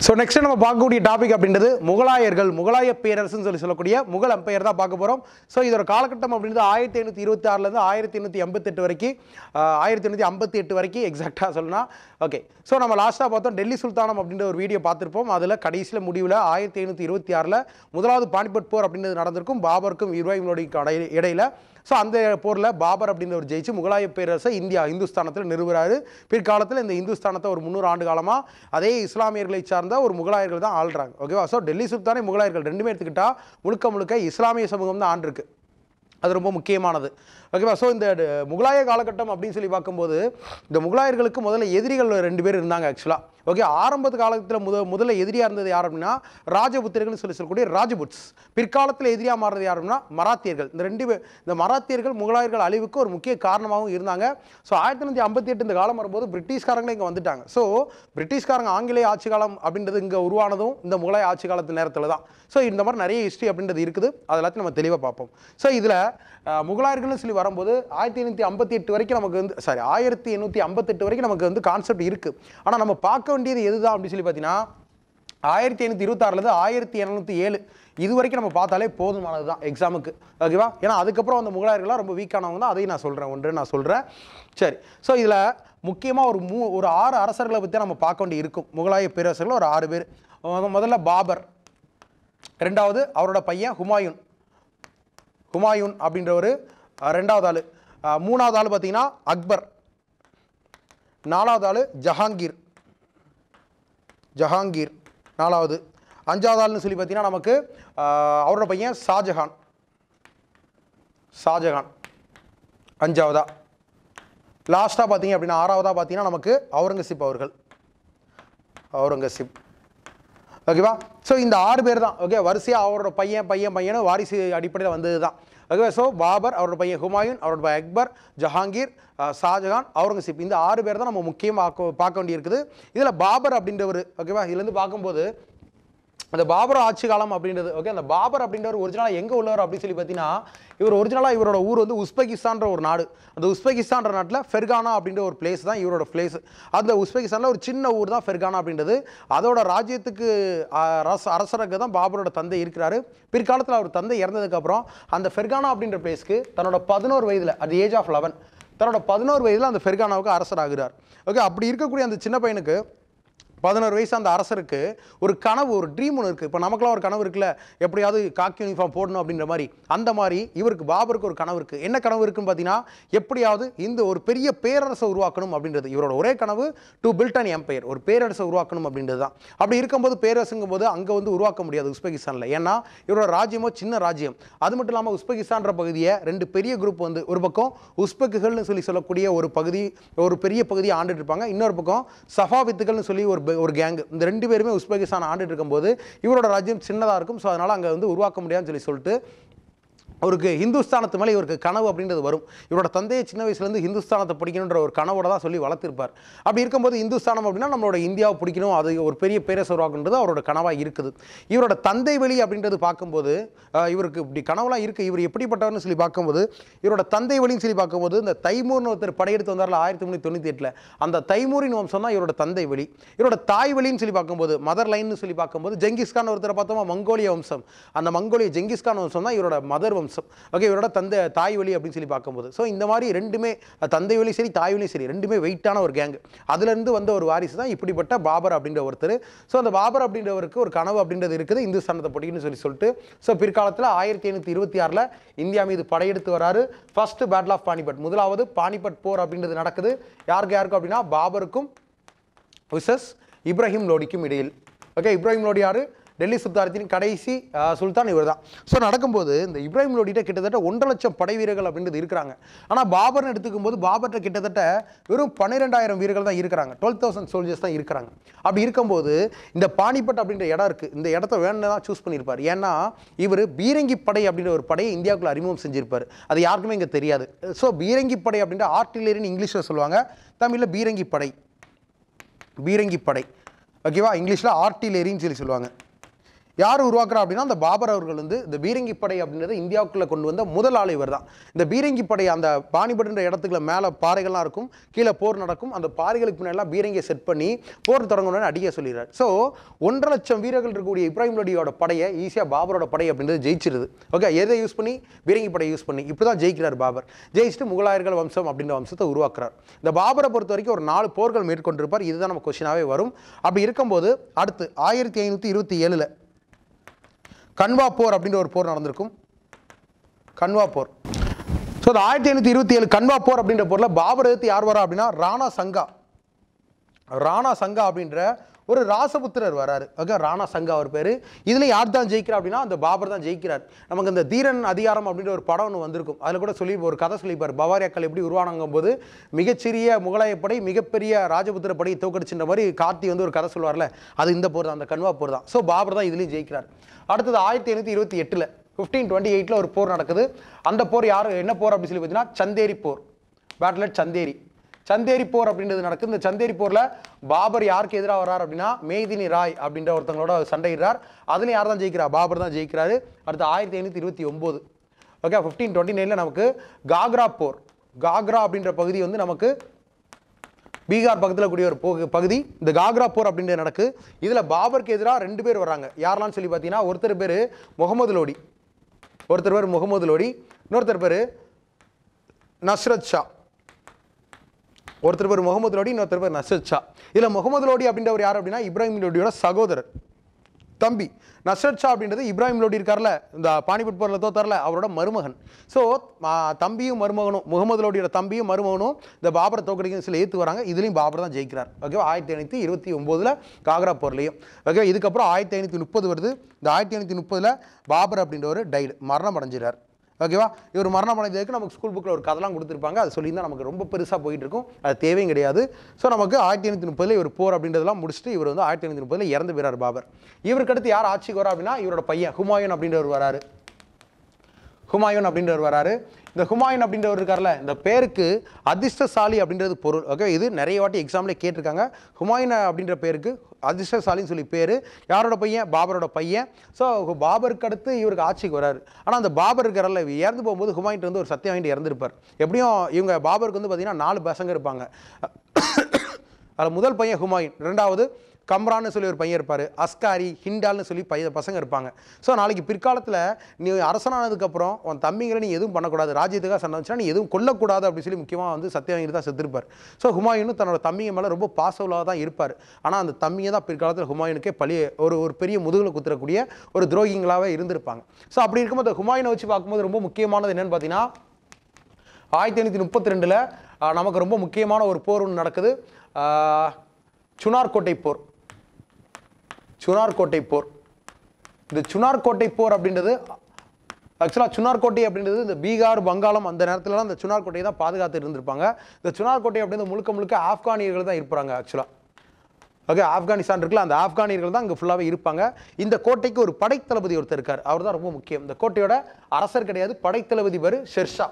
so next நம்ம பார்க்கக்கூடிய topic அப்படின்றது முகலாயர்கள் முகலாய பேரரசுன்னு சொல்லி சொல்லக்கூடிய முகல் எம்பையர் தான் பார்க்க போகிறோம் ஸோ இதோட காலகட்டம் அப்படின்றது ஆயிரத்தி ஐநூற்றி இருபத்தி ஆறுலேருந்து ஆயிரத்தி எண்ணூற்றி எண்பத்தெட்டு வரைக்கும் ஆஹ், ஆயிரத்தி எண்ணூற்றி ஐம்பத்தி எட்டு வரைக்கும் எக்ஸாக்டாக சொல்லணும் ஓகே ஸோ நம்ம லாஸ்ட்டாக பார்த்தோம் டெல்லி சுல்தானம் அப்படின்ற ஒரு வீடியோ பார்த்துருப்போம் அதில் கடைசியில் முடிவில் ஆயிரத்தி ஐநூற்றி இருபத்தி ஆறில் முதலாவது பானிபட் போர் அப்படின்றது நடந்திருக்கும் பாபருக்கும் இப்ராஹிமோடிக்கும் இடையில இடையில ஸோ அந்த போரில் பாபர் அப்படின்றவர் ஜெயிச்சு முகலாய பேரரசை இந்தியா இந்துஸ்தானத்தில் நிறுவுறாரு பிற்காலத்தில் இந்த இந்துஸ்தானத்தை ஒரு முந்நூறு ஆண்டு காலமாக அதே இஸ்லாமியர்களை சார்ந்த ஒரு முகலாயர்கள் தான் ஆள்றாங்க ஓகேவா ஸோ டெல்லி சுல்தானே முகலாயர்கள் ரெண்டுமே எடுத்துக்கிட்டா முழுக்க முழுக்க இஸ்லாமிய சமூகம் தான் ஆண்டிருக்கு அது ரொம்ப முக்கியமானது ஓகேவா ஸோ இந்த ட- முகலாய காலகட்டம் அப்படின்னு சொல்லி பார்க்கும்போது இந்த முகலாயர்களுக்கு முதல்ல எதிரிகள் ரெண்டு பேர் இருந்தாங்க ஆக்சுவலாக ஓகே ஆரம்பத்து காலத்தில் முத முதல்ல எதிரியாக இருந்தது யார் அப்படின்னா ராஜபுத்திரர்கள்னு சொல்லி சொல்லக்கூடிய ராஜபுட்ஸ் பிற்காலத்தில் எதிரியாக மாறுறது யார் அப்படின்னா மராத்தியர்கள் இந்த ரெண்டு பேர் இந்த மராத்தியர்கள் முகலாயர்கள் அழிவுக்கு ஒரு முக்கிய காரணமாகவும் இருந்தாங்க ஸோ ஆயிரத்தி தொள்ளாயிரத்தி ஐம்பத்தி எட்டு இந்த காலம் வரும்போது பிரிட்டிஷ்காரங்களே இங்கே வந்துட்டாங்க ஸோ பிரிட்டிஷ்காரங்க ஆங்கிலேய ஆட்சி காலம் அப்படின்றது இங்கே உருவானதும் இந்த முகலாய ஆட்சி காலத்து நேரத்தில் தான் ஸோ இந்த மாதிரி நிறைய ஹிஸ்ட்ரி அப்படின்றது இருக்குது அது எல்லாத்தையும் நம்ம தெளிவாக பார்ப்போம் ஸோ இதில் முகலாயர்கள்னு சொல்லி வரும்போது ஆயிரத்தி எண்ணூற்றி ஐம்பத்தி எட்டு வரைக்கும் நமக்கு வந்து சாரி ஆயிரத்தி எண்ணூற்றி ஐம்பத்தெட்டு வரைக்கும் நமக்கு வந்து கான்செப்ட் இருக்குது ஆனால் நம்ம பார்க்க வேண்டியது எதுதான் அப்படின்னு சொல்லி பார்த்தீங்கன்னா ஆயிரத்தி ஐநூற்றி இருபத்தாறுலேருந்து ஆயிரத்தி இரநூத்தி ஏழு இது வரைக்கும் நம்ம பார்த்தாலே போதுமானது தான் எக்ஸாமுக்கு ஓகேவா ஏன்னா அதுக்கப்புறம் அந்த முகலாயர்கள்லாம் ரொம்ப வீக்கானவங்க தான் அதையும் நான் சொல்கிறேன் ஒன்று நான் சொல்கிறேன் சரி ஸோ இதில் முக்கியமாக ஒரு மூ ஒரு ஆறு அரசர்களை பற்றி நம்ம பார்க்க வேண்டி இருக்கும் முகலாய பேரரசர்கள் ஒரு ஆறு பேர் முத- முதல்ல பாபர் ரெண்டாவது அவரோட பையன் ஹுமாயூன் ஹுமாயூன் அப்படின்றவர் ரெண்டாவது ஆள் மூணாவது ஆள் பார்த்தீங்கன்னா அக்பர் நாலாவது ஆள் ஜஹாங்கீர் ஜஹாங்கீர் நாலாவது அஞ்சாவது ஆள்னு சொல்லி பார்த்தீங்கன்னா நமக்கு ஆஹ், அவரோட பையன் ஷாஜஹான் ஷாஜஹான் அஞ்சாவதா லாஸ்ட்டாக பார்த்தீங்க அப்படின்னா ஆறாவதா பார்த்தீங்கன்னா நமக்கு அவுரங்கசீப் அவர்கள் அவுரங்கசீப் ஓகேவா ஸோ இந்த ஆறு பேர் தான் ஓகே வரிசையாக அவரோட பையன் பையன் பையனு வாரிசு அடிப்படையில் வந்தது தான் ஓகே ஸோ பாபர் அவரோட பையன் ஹுமாயூன் அவரோட பையன் அக்பர் ஜஹாங்கீர் அஹ், ஷாஜகான் அவுரங்கசீப் இந்த ஆறு பேர் தான் நம்ம முக்கியமாக பார்க்க வேண்டியிருக்குது இதில் பாபர் அப்படின்றவர் ஓகேவா இதுலேருந்து பார்க்கும்போது அந்த பாபர் ஆட்சி காலம் அப்படின்றது ஓகே அந்த பாபர் அப்படின்றவர் ஒரிஜினலாக எங்கே உள்ளவர் அப்படின்னு சொல்லி பார்த்தீங்கன்னா இவர் ஒரிஜினலாக இவரோட ஊர் வந்து உஸ்பெகிஸ்தான்ற ஒரு நாடு அந்த உஸ்பெகிஸ்தான்ற நாட்டில் ஃபெர்கானா அப்படின்ற ஒரு பிளேஸ் தான் இவரோட பிளேஸ் அந்த உஸ்பெகிஸ்தானில் ஒரு சின்ன ஊர் தான் ஃபெர்கானா அப்படின்றது அதோட ராஜ்யத்துக்கு அரச அரசருக்கு தான் பாபரோட தந்தை இருக்கிறாரு பிற்காலத்தில் அவர் தந்தை இறந்ததுக்கப்புறம் அந்த ஃபெர்கானா அப்படின்ற பிளேஸ்க்கு தன்னோட பதினோரு வயதில் at the age of eleven தன்னோட பதினோரு வயதில் அந்த ஃபெர்கானாவுக்கு அரசராகிறார் ஓகே அப்படி இருக்கக்கூடிய அந்த சின்ன பையனுக்கு பதினோரு வயசு அந்த அரசருக்கு ஒரு கனவு ஒரு ட்ரீம் ஒன்று இருக்குது இப்போ நமக்குலாம் ஒரு கனவு இருக்குல்ல எப்படியாவது காக்கி யூனிஃபார்ம் போடணும் அப்படின்ற மாதிரி அந்த மாதிரி இவருக்கு பாபருக்கு ஒரு கனவு இருக்குது என்ன கனவு இருக்குன்னு பார்த்தீங்கன்னா எப்படியாவது இந்த ஒரு பெரிய பேரரசை உருவாக்கணும் அப்படின்றது இவரோட ஒரே கனவு டு பில்ட் அன் எம்பையர் ஒரு பேரரசை உருவாக்கணும் அப்படின்றது தான் அப்படி இருக்கும்போது பேரரசுங்கும் போது அங்கே வந்து உருவாக்க முடியாது உஸ்பெகிஸ்தானில் ஏன்னா இவரோட ராஜ்யமோ சின்ன ராஜ்யம் அது மட்டும் இல்லாமல் உஸ்பெகிஸ்தான்ற பகுதியை ரெண்டு பெரிய குரூப் வந்து ஒரு பக்கம் உஸ்பெக்குகள்னு சொல்லி சொல்லக்கூடிய ஒரு பகுதி ஒரு பெரிய பகுதியை ஆண்டுட்டு இருப்பாங்க இன்னொரு பக்கம் சஃபாவித்துகள்னு சொல்லி ஒரு ப- ஒரு கேங் இந்த ரெண்டு பேருமே உஸ்பெகிஸ்தான் ஆண்டுட்டு இருக்கும்போது இவரோட ராஜ்யம் சின்னதாக இருக்கும் ஸோ அதனால் அங்கே வந்து உருவாக்க முடியாதுன்னு சொல்லி சொல்லிட்டு அவருக்கு ஹிந்துஸ்தானத்து மேலே இவருக்கு கனவு அப்படின்றது வரும் இவரோட தந்தையை சின்ன வயசுலேருந்து ஹிந்துஸ்தானத்தை பிடிக்கணுன்ற ஒரு கனவோட தான் சொல்லி வளர்த்திருப்பார் அப்படி இருக்கும்போது இந்துஸ்தானம் அப்படின்னா நம்மளோட இந்தியாவை பிடிக்கணும் அது ஒரு பெரிய பேரரசு உருவாக்குன்றது அவரோட கனவாக இருக்குது இவரோட தந்தை வழி அப்படின்றது பார்க்கும்போது ஆஹ், இவருக்கு இப்படி கனவுலாம் இருக்குது இவர் எப்படிப்பட்டவர்னு சொல்லி பார்க்கும்போது இவரோட தந்தை வழின்னு சொல்லி பார்க்கும்போது இந்த தைமூர்னு ஒருத்தர் படையெடுத்து வந்தார்ல ஆயிரத்தி முந்நூற்றி தொண்ணூற்றி எட்டில் அந்த தைமூரின் வம்சம் தான் இவரோட தந்தை வழி இவரோட தாய் வழின்னு சொல்லி பார்க்கும்போது மதர் லைன்னு சொல்லி பார்க்கும்போது ஜெங்கிஸ்கான் ஒருத்தரை பார்த்தோமா மங்கோலிய வம்சம் அந்த மங்கோலிய ஜெங்கிஸ்கான் வம்சம் தான் இவரோட மதர் வம்சம் ஓகே இவரோட தந்தை தாய் வழி அப்படின்னு சொல்லி பார்க்கும்போது ஸோ இந்த மாதிரி ரெண்டுமே அஹ், தந்தை வழி சரி தாய் வழி சரி ரெண்டுமே வெயிட்டான ஒரு கேங் அதுலேருந்து வந்த ஒரு வாரிசு தான் இப்படிப்பட்ட பாபர் அப்படின்ற ஒருத்தர் ஸோ அந்த பாபர் அப்படின்றவருக்கு ஒரு கனவு அப்படின்றது இருக்குது இந்துஸ்தானத்தை பிடிக்குன்னு சொல்லி சொல்லிட்டு ஸோ பிற்காலத்தில் ஆயிரத்தி ஐநூற்றி இருபத்தி ஆறில் இந்தியா மீது படையெடுத்து வராரு ஃபர்ஸ்ட் பேட்டில் ஆஃப் பானிபட் முதலாவது பானிபட் போர் அப்படின்றது நடக்குது யாருக்கு யாருக்கும் அப்படின்னா பாபருக்கும் விசஸ் இப்ராஹிம் லோடிக்கும் இடையில் ஓகே இப்ராஹிம் லோடி யாரு டெல்லி சுல்தானத்தின் கடைசி அஹ், சுல்தான் இவர் தான் ஸோ நடக்கும்போது இந்த இப்ராஹிம் லோடிட்ட கிட்டத்தட்ட ஒன்றரை லட்சம் படை வீரர்கள் அப்படின்றது இருக்கிறாங்க ஆனால் பாபர்னு எடுத்துக்கும் போது பாபர்கிட்ட கிட்டத்தட்ட வெறும் பன்னிரெண்டாயிரம் வீரர்கள் தான் இருக்கிறாங்க டுவெல் தௌசண்ட் சோல்ஜர்ஸ் தான் இருக்கிறாங்க அப்படி இருக்கும்போது இந்த பானிபட் அப்படின்ற இடம் இருக்குது இந்த இடத்த வேணும் தான் சூஸ் பண்ணியிருப்பார் ஏன்னா இவர் பீரங்கி படை அப்படின்ற ஒரு படையை இந்தியாவுக்குள்ள அறிமுகம் செஞ்சிருப்பார் அது யாருக்குமே இங்கே தெரியாது ஸோ பீரங்கி படை அப்படின்ற ஆர்டிலரின்னு இங்கிலீஷில் சொல்லுவாங்க தமிழில் பீரங்கி படை பீரங்கி படை ஓகேவா இங்கிலீஷில் ஆர்டிலரின்னு சொல்லி சொல்லுவாங்க யார் உருவாக்குறா அப்படின்னா அந்த பாபர் அவர்கள் வந்து இந்த பீரங்கி படை அப்படின்றத இந்தியாவுக்குள்ள கொண்டு வந்த முதல் ஆள் இவர் தான் இந்த பீரங்கி படை அந்த பானிபட்ன்ற இடத்துக்குள்ள மேலே பாறைகள்லாம் இருக்கும் கீழே போர் நடக்கும் அந்த பாறைகளுக்கு முன்னாடிலாம் பீரங்கியை செட் பண்ணி போர் தொடங்கணும்னு அடிக்க சொல்லிடுறாரு ஸோ ஒன்றரை லட்சம் வீரர்கள் இருக்கக்கூடிய இப்ராஹிம் லோடியோட படையை ஈஸியாக பாபரோட படை அப்படின்றது ஜெயிச்சிருது ஓகே எதை யூஸ் பண்ணி பீரங்கி படை யூஸ் பண்ணி இப்படி தான் ஜெயிக்கிறார் பாபர் ஜெயிச்சுட்டு முகலாயர்கள் வம்சம் அப்படின்ற வம்சத்தை உருவாக்குறார் இந்த பாபரை பொறுத்த வரைக்கும் ஒரு நாலு போர்கள் மேற்கொண்டிருப்பார் இதுதான் நம்ம கொஸ்டினாவே வரும் அப்படி இருக்கும்போது அடுத்து ஆயிரத்தி ஐநூற்றி இருபத்தி ஏழில் கன்வா போர் அப்படின்ற ஒரு போர் நடந்திருக்கும் கன்வா போர் ஸோ இந்த ஆயிரத்தி ஐநூற்றி இருபத்தி ஏழு கன்வா போர் அப்படின்ற போரில் பாபர் எதிர்த்து யார் வரா அப்படின்னா ராணா சங்கா ராணா சங்கா அப்படின்ற ஒரு ராசபுத்திரர் வராரு ஓகே ராணா சங்கா அவர் பேர் இதில் யார் தான் ஜெயிக்கிறா அப்படின்னா அந்த பாபர் தான் ஜெயிக்கிறார் நமக்கு இந்த தீரன் அதிகாரம் அப்படின்ற ஒரு படம் ஒன்று வந்திருக்கும் அதில் கூட சொல்லி ஒரு கதை சொல்லிப்பார் பவாரியாக்கள் எப்படி உருவானங்கும் போது மிகச்சிறிய முகலாய படை மிகப்பெரிய ராஜபுத்திர படை தோக்கடிச்சுன்ற மாதிரி கார்த்தி வந்து ஒரு கதை சொல்லுவார்ல அது இந்த போர் தான் அந்த கன்வா போர் தான் ஸோ பாபர் தான் இதுலேயும் ஜெயிக்கிறார் அடுத்தது ஆயிரத்தி ஐநூற்றி இருபத்தி எட்டில் ஃபிஃப்டீன் டுவெண்ட்டி எயிட்டில் ஒரு போர் நடக்குது அந்த போர் யார் என்ன போர் அப்படின்னு சொல்லி பார்த்தீங்கன்னா சந்தேரி போர் பேட்டில் சந்தேரி சந்தேரி போர் அப்படின்றது நடக்குது இந்த சந்தேரி போரில் பாபர் யாருக்கு எதிராக வர்றார் அப்படின்னா மேதினி ராய் அப்படின்ற ஒருத்தங்களோட சண்டையிடுறார் அதுல யார் தான் ஜெயிக்கிறா பாபர் தான் ஜெயிக்கிறாரு அடுத்து ஆயிரத்தி ஐநூற்றி இருபத்தி ஒம்பது ஓகே ஃபிஃப்டீன் டுவெண்ட்டி நைனில் நமக்கு காக்ரா போர் காக்ரா அப்படின்ற பகுதி வந்து நமக்கு பீகார் பக்கத்தில் கூடிய ஒரு பகு- பகுதி இந்த காக்ரா போர் அப்படின்றது நடக்கு இதில் பாபருக்கு எதிராக ரெண்டு பேர் வராங்க யாரெல்லாம் சொல்லி பார்த்தீங்கன்னா ஒருத்தர் பேர் முகமது லோடி ஒருத்தர் பேர் முகமது லோடி இன்னொருத்தர் பேர் நஸ்ரத் ஷா ஒருத்தர் பேர் முகமது லோடி இன்னொருத்தர் பேர் நஸ்ரத் ஷா இதில் முகமது லோடி அப்படின்றவர் யார் அப்படின்னா இப்ராஹிம் லோடியோட சகோதரர் தம்பி நஸ்ரத் ஷா அப்படின்றது இப்ராஹிம் லோடி இருக்கார்ல இந்த பானிபட் போரில் தோத்தார்ல அவரோட மருமகன் ஸோ தம்பியும் மருமகனும் முகமது லோடியோட தம்பியும் மருமகனும் இந்த பாபரை தோக்கடிக்கும் சில ஏற்று வராங்க இதுலேயும் பாபர் தான் ஜெயிக்கிறார் ஓகேவா ஆயிரத்தி ஐநூற்றி இருபத்தி ஒம்போதில் காக்ரா போர்லையும் ஓகே இதுக்கப்புறம் ஆயிரத்தி ஐநூற்றி முப்பது வருது இந்த ஆயிரத்தி ஐநூற்றி முப்பதில் பாபர் அப்படின்றவர் டைடு மரணம் அடைஞ்சிறார் ஓகேவா இவர் மரணம் அடைந்ததுக்கு நமக்கு ஸ்கூல் புக்கில் ஒரு கதெல்லாம் கொடுத்துருப்பாங்க அது சொல்லியிருந்தா நமக்கு ரொம்ப பெருசாக போயிட்டு இருக்கும் அது தேவையும் கிடையாது ஸோ நமக்கு ஆயிரத்தி ஐநூற்றி முப்பதில் இவர் போர் அப்படின்றதெல்லாம் முடிச்சுட்டு இவர் வந்து ஆயிரத்தி ஐநூற்றி முப்பதில் இறந்து போயிறார் பாபர் இவருக்கு அடுத்து யார் ஆட்சிக்கு வரா அப்படின்னா இவரோட பையன் ஹுமாயூன் அப்படின்றவர் வராரு ஹுமாயூன் அப்படின்றவர் வராரு இந்த ஹுமாயூன் அப்படின்றவர் இருக்கார்ல இந்த பேருக்கு அதிர்ஷ்டசாலி அப்படின்றது பொருள் ஓகே இது நிறைய வாட்டி எக்ஸாம்ல கேட்டிருக்காங்க ஹுமாயூன் அப்படின்ற பேருக்கு அதிர்ஷ்டசாலின்னு சொல்லி பேர் யாரோட பையன் பாபரோட பையன் ஸோ பாபருக்கு அடுத்து இவருக்கு ஆட்சிக்கு வராரு ஆனால் அந்த பாபர் இருக்கார்ல இவர் இறந்து போகும்போது ஹுமாயூன் வந்து ஒரு சத்தியம் வாங்கிட்டு இறந்துருப்பார் எப்படியும் இவங்க பாபருக்கு வந்து பார்த்தீங்கன்னா நாலு பசங்க இருப்பாங்க அதில் முதல் பையன் ஹுமாயூன் ரெண்டாவது கம்ரான்னு சொல்லி ஒரு பையன் இருப்பார் அஸ்காரி ஹிண்டால்னு சொல்லி பைய பசங்க இருப்பாங்க ஸோ நாளைக்கு பிற்காலத்தில் நீ அரசனானதுக்கப்புறம் உன் தம்பிங்களை நீ எதுவும் பண்ணக்கூடாது ராஜ்யத்துக்காக சண்டை வந்துச்சுன்னா நீ எதுவும் கொல்லக்கூடாது அப்படின்னு சொல்லி முக்கியமாக வந்து சத்தியம் வாங்கிட்டு தான் செத்துருப்பார் ஸோ ஹுமாயூனும் தன்னோட தம்பிங்க மேலே ரொம்ப பாசவுலாக தான் இருப்பார் ஆனால் அந்த தம்பியை தான் பிற்காலத்தில் ஹுமாயூனுக்கே பழி ஒரு ஒரு பெரிய முதுகில் குத்துறக்கூடிய ஒரு துரோகிங்களாகவே இருந்திருப்பாங்க ஸோ அப்படி இருக்கும்போது அந்த ஹுமாயூனை வச்சு பார்க்கும்போது ரொம்ப முக்கியமானது என்னன்னு பார்த்தீங்கன்னா ஆயிரத்தி ஐநூற்றி முப்பத்தி ரெண்டில் நமக்கு ரொம்ப முக்கியமான ஒரு போர் ஒன்று நடக்குது ஆஹ், சுனார் கோட்டை போர் சுனார் கோட்டை போர் இந்த சுனார் கோட்டை போர் அப்படின்றது ஆக்சுவலாக சுனார் கோட்டை அப்படின்றது இந்த பீகார் வங்காளம் அந்த நேரத்துலலாம் இந்த சுனார் கோட்டையை தான் பாதுகாத்து இருந்திருப்பாங்க இந்த சுனார் கோட்டை அப்படின்றது முழுக்க முழுக்க ஆப்கானியர்கள் தான் இருப்பாங்க ஆக்சுவலாக ஓகே ஆப்கானிஸ்தான் இருக்குல்ல அந்த ஆப்கானியர்கள் தான் இங்கே ஃபுல்லாகவே இருப்பாங்க இந்த கோட்டைக்கு ஒரு படைத்தளபதி ஒருத்தர் இருக்கார் அவர் தான் ரொம்ப முக்கியம் இந்த கோட்டையோட அரசர் கிடையாது படைத்தளபதி பேர் ஷெர்ஷா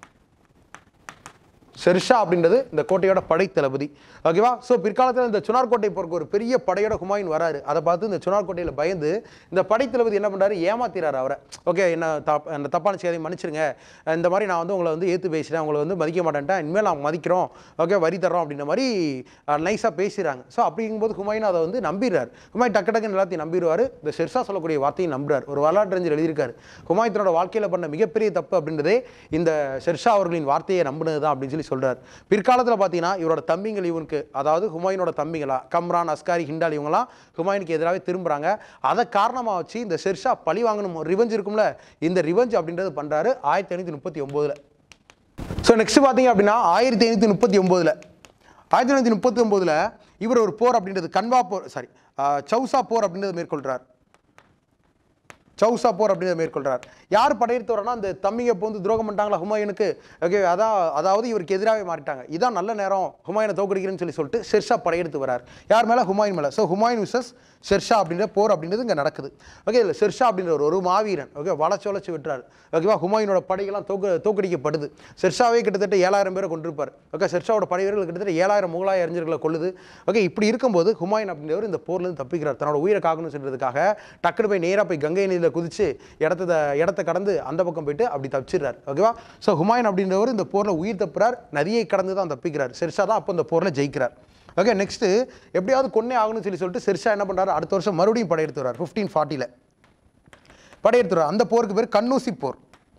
ஷெர்ஷா அப்படின்றது இந்த கோட்டையோட படைத்தளபதி ஓகேவா ஸோ பிற்காலத்தில் இந்த சுனார் கோட்டை போருக்கு ஒரு பெரிய படையோட ஹுமாயூன் வராரு அதை பார்த்து இந்த சுனார் கோட்டையில் பயந்து இந்த படைத்தளபதி என்ன பண்ணுறாரு ஏமாத்திறாரு அவரை ஓகே என்ன தப் என்ன தப்பான செய்தி மன்னிச்சிருங்க இந்த மாதிரி நான் வந்து உங்களை வந்து ஏற்று பேசுகிறேன் உங்களை வந்து மதிக்க மாட்டேன்ட்டேன் இனிமேல் நான் மதிக்கிறோம் ஓகே வரி தர்றோம் அப்படின்ற மாதிரி நைஸாக பேசுகிறாங்க ஸோ அப்படிங்கும்போது ஹுமாயூன் அதை வந்து நம்பிடுறாரு ஹுமாயூன் டக்கு டக்குன்னு எல்லாத்தையும் நம்பிடுவார் இந்த ஷெர்ஷா சொல்லக்கூடிய வார்த்தையும் நம்புறாரு ஒரு வரலாற்றறிஞர் எழுதியிருக்காரு ஹுமாயூன் தன்னோட வாழ்க்கையில் பண்ண மிகப்பெரிய தப்பு அப்படின்றதே இந்த ஷெர்ஷா அவர்களின் வார்த்தையை நம்பினது தான் அப்படின்னு சொல்லி சொல்றார் பிற்காலத்தில் பார்த்தீங்கன்னா இவரோட தம்பிங்கள் இவனுக்கு அதாவது ஹுமாயூனோட தம்பிங்களா கம்ரான் அஸ்காரி ஹிண்டால் இவங்களாம் ஹுமாயூனுக்கு எதிராகவே திரும்புறாங்க அதை காரணமாக வச்சு இந்த ஷெர்ஷா பழி வாங்கணும் ரிவெஞ்ச் இருக்கும்ல இந்த ரிவெஞ்ச் அப்படின்றது பண்றாரு ஆயிரத்தி ஐநூற்றி முப்பத்தி ஒம்போதில் ஸோ நெக்ஸ்ட் பார்த்தீங்க அப்படின்னா ஆயிரத்தி ஐநூற்றி முப்பத்தி ஒம்போதில் ஆயிரத்தி ஐநூற்றி முப்பத்தி ஒம்போதில் இவர் ஒரு போர் அப்படின்றது கன்வா போர் சாரி சௌசா போர் அப்படின்றது மேற்கொள்கிறார் சௌசா போர் அப்படின்றத மேற்கொள்றார் யார் படையெடுத்து வரானா அந்த தம்பிங்க இப்போ வந்து துரோகம் பண்ணிட்டாங்களா ஹுமாயூனுக்கு ஓகே அதான் அதாவது இவருக்கு எதிராகவே மாறிட்டாங்க இதான் நல்ல நேரம் ஹுமாயூனை தோக்கடிக்கிறேன்னு சொல்லி சொல்லிட்டு ஷெர்ஷா படையெடுத்து வரார் யார் மேலே ஹுமாயூன் மேலே ஸோ ஹுமாயூன் விசஸ் ஷெர்ஷா அப்படின்ற போர் அப்படின்றது இங்கே நடக்குது ஓகே இல்லை ஷெர்ஷா அப்படின்ற ஒரு ஒரு மாவீரன் ஓகே வளைச்சு வளைச்சு விட்டுறாரு ஓகேவா ஹுமாயூனோட படைகள்லாம் தோக்கு தோக்கடிக்கப்படுது ஷெர்ஷாவே கிட்டத்தட்ட ஏழாயிரம் பேரை கொண்டிருப்பார் ஓகே ஷெர்ஷாவோட படை வீரர்கள் கிட்டத்தட்ட ஏழாயிரம் முகலாய அறிஞர்களை கொள்ளுது ஓகே இப்படி இருக்கும்போது ஹுமாயூன் அப்படின்றவர் இந்த போர்லேருந்து தப்பிக்கிறார் தன்னோட உயிரை காக்கணும்னு சொல்றதுக்காக டக்குனு போய் நேராக போய் கங்கை நதியில் குதிச்சு இடத்த இடத்த கடந்து அந்த பக்கம் போயிட்டு அப்படி தப்பிச்சிடுறார் ஓகேவா ஸோ ஹுமாயூன் அப்படின்றவர் இந்த போரில் உயிர் தப்புறார் நதியை கடந்து தான் தப்பிக்கிறார் ஷெர்ஷா தான் அப்போ இந்த போரில் ஜெயிக்கிறார் ஓகே நெக்ஸ்ட்டு எப்படியாவது கொன்னே ஆகணும்னு சொல்லி சொல்லிட்டு ஷெர்ஷா என்ன பண்ணுறாரு அடுத்த வருஷம் மறுபடியும் படையெடுத்து வரார் ஃபிஃப்டீன் ஃபார்ட்டியில் படையெடுத்து வரார் அந்த போருக்கு பேர் கண்ணூசி போர்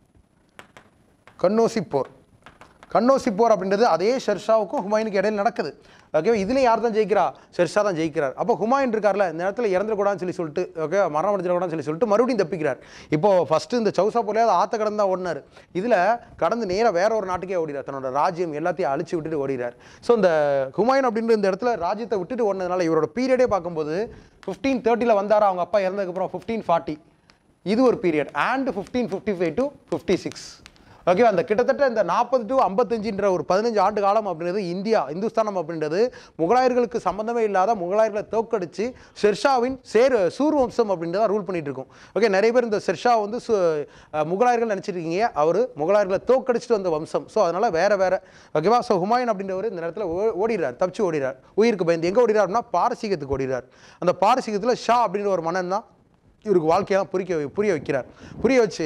கண்ணோசி போர் கண்ணோசி போர் அப்படின்றது அதே ஷெர்ஷாவுக்கும் ஹுமாயூனுக்கு இடையில நடக்குது ஓகே இதுல யார் தான் ஜெயிக்கிறா ஷெர்ஷா தான் ஜெயிக்கிறார் அப்போ ஹுமாயூன் இருக்கார்ல இந்த இடத்துல இறந்துடக்கூடாதுன்னு சொல்லி சொல்லிட்டு ஓகே மரணம் அடைஞ்சிடக்கூடாதுன்னு சொல்லி சொல்லிட்டு மறுபடியும் தப்பிக்கிறார் இப்போ ஃபர்ஸ்ட் இந்த சௌசா போர்லையே அது ஆத்த கடந்து தான் ஓடினார் இதுல கடந்து நேராக வேற ஒரு நாட்டுக்கே ஓடிறார் தன்னோட ராஜ்யம் எல்லாத்தையும் அழிச்சு விட்டுட்டு ஓடிறார் ஸோ இந்த ஹுமாயூன் அப்படின்ற இந்த இடத்துல ராஜ்யத்தை விட்டுட்டு ஓடினதுனால இவரோட பீரியடே பார்க்கும்போது ஃபிஃப்டீன் தேர்ட்டியில் வந்தாரா அவங்க அப்பா இறந்ததுக்கப்புறம் ஃபிஃப்டீன் ஃபார்ட்டி இது ஒரு period and fifteen fifty five to fifty six okay அந்த கிட்டத்தட்ட இந்த நாற்பது டு ஐம்பத்தஞ்சுன்ற ஒரு பதினஞ்சு ஆண்டு காலம் அப்படின்றது இந்தியா இந்துஸ்தானம் அப்படின்றது முகலாயர்களுக்கு சம்பந்தமே இல்லாத முகலாயர்களை தோக்கடிச்சு ஷெர்ஷாவின் சேர் சூர் வம்சம் அப்படின்றத ரூல் பண்ணிட்டு இருக்கும் ஓகே நிறைய பேர் இந்த ஷெர்ஷா வந்து சு- அஹ் முகலாயர்கள் நினச்சிருக்கீங்க அவர் முகலாயர்களை தோக்கடிச்சிட்டு வந்த வம்சம் ஸோ அதனால வேற வேற ஓகேவா ஸோ ஹுமாயூன் அப்படின்றவர் இந்த நேரத்தில் ஓ- ஓடிறார் தப்பிச்சு ஓடிறார் உயிருக்கு பயந்து எங்கே ஓடிறார் அப்படின்னா பாரசீகத்துக்கு ஓடிறார் அந்த பாரசீகத்தில் ஷா அப்படின்ற ஒரு மன்னன் தான் இவருக்கு வாழ்க்கையெல்லாம் புரிய வை- புரிய வைக்கிறார் புரிய வச்சு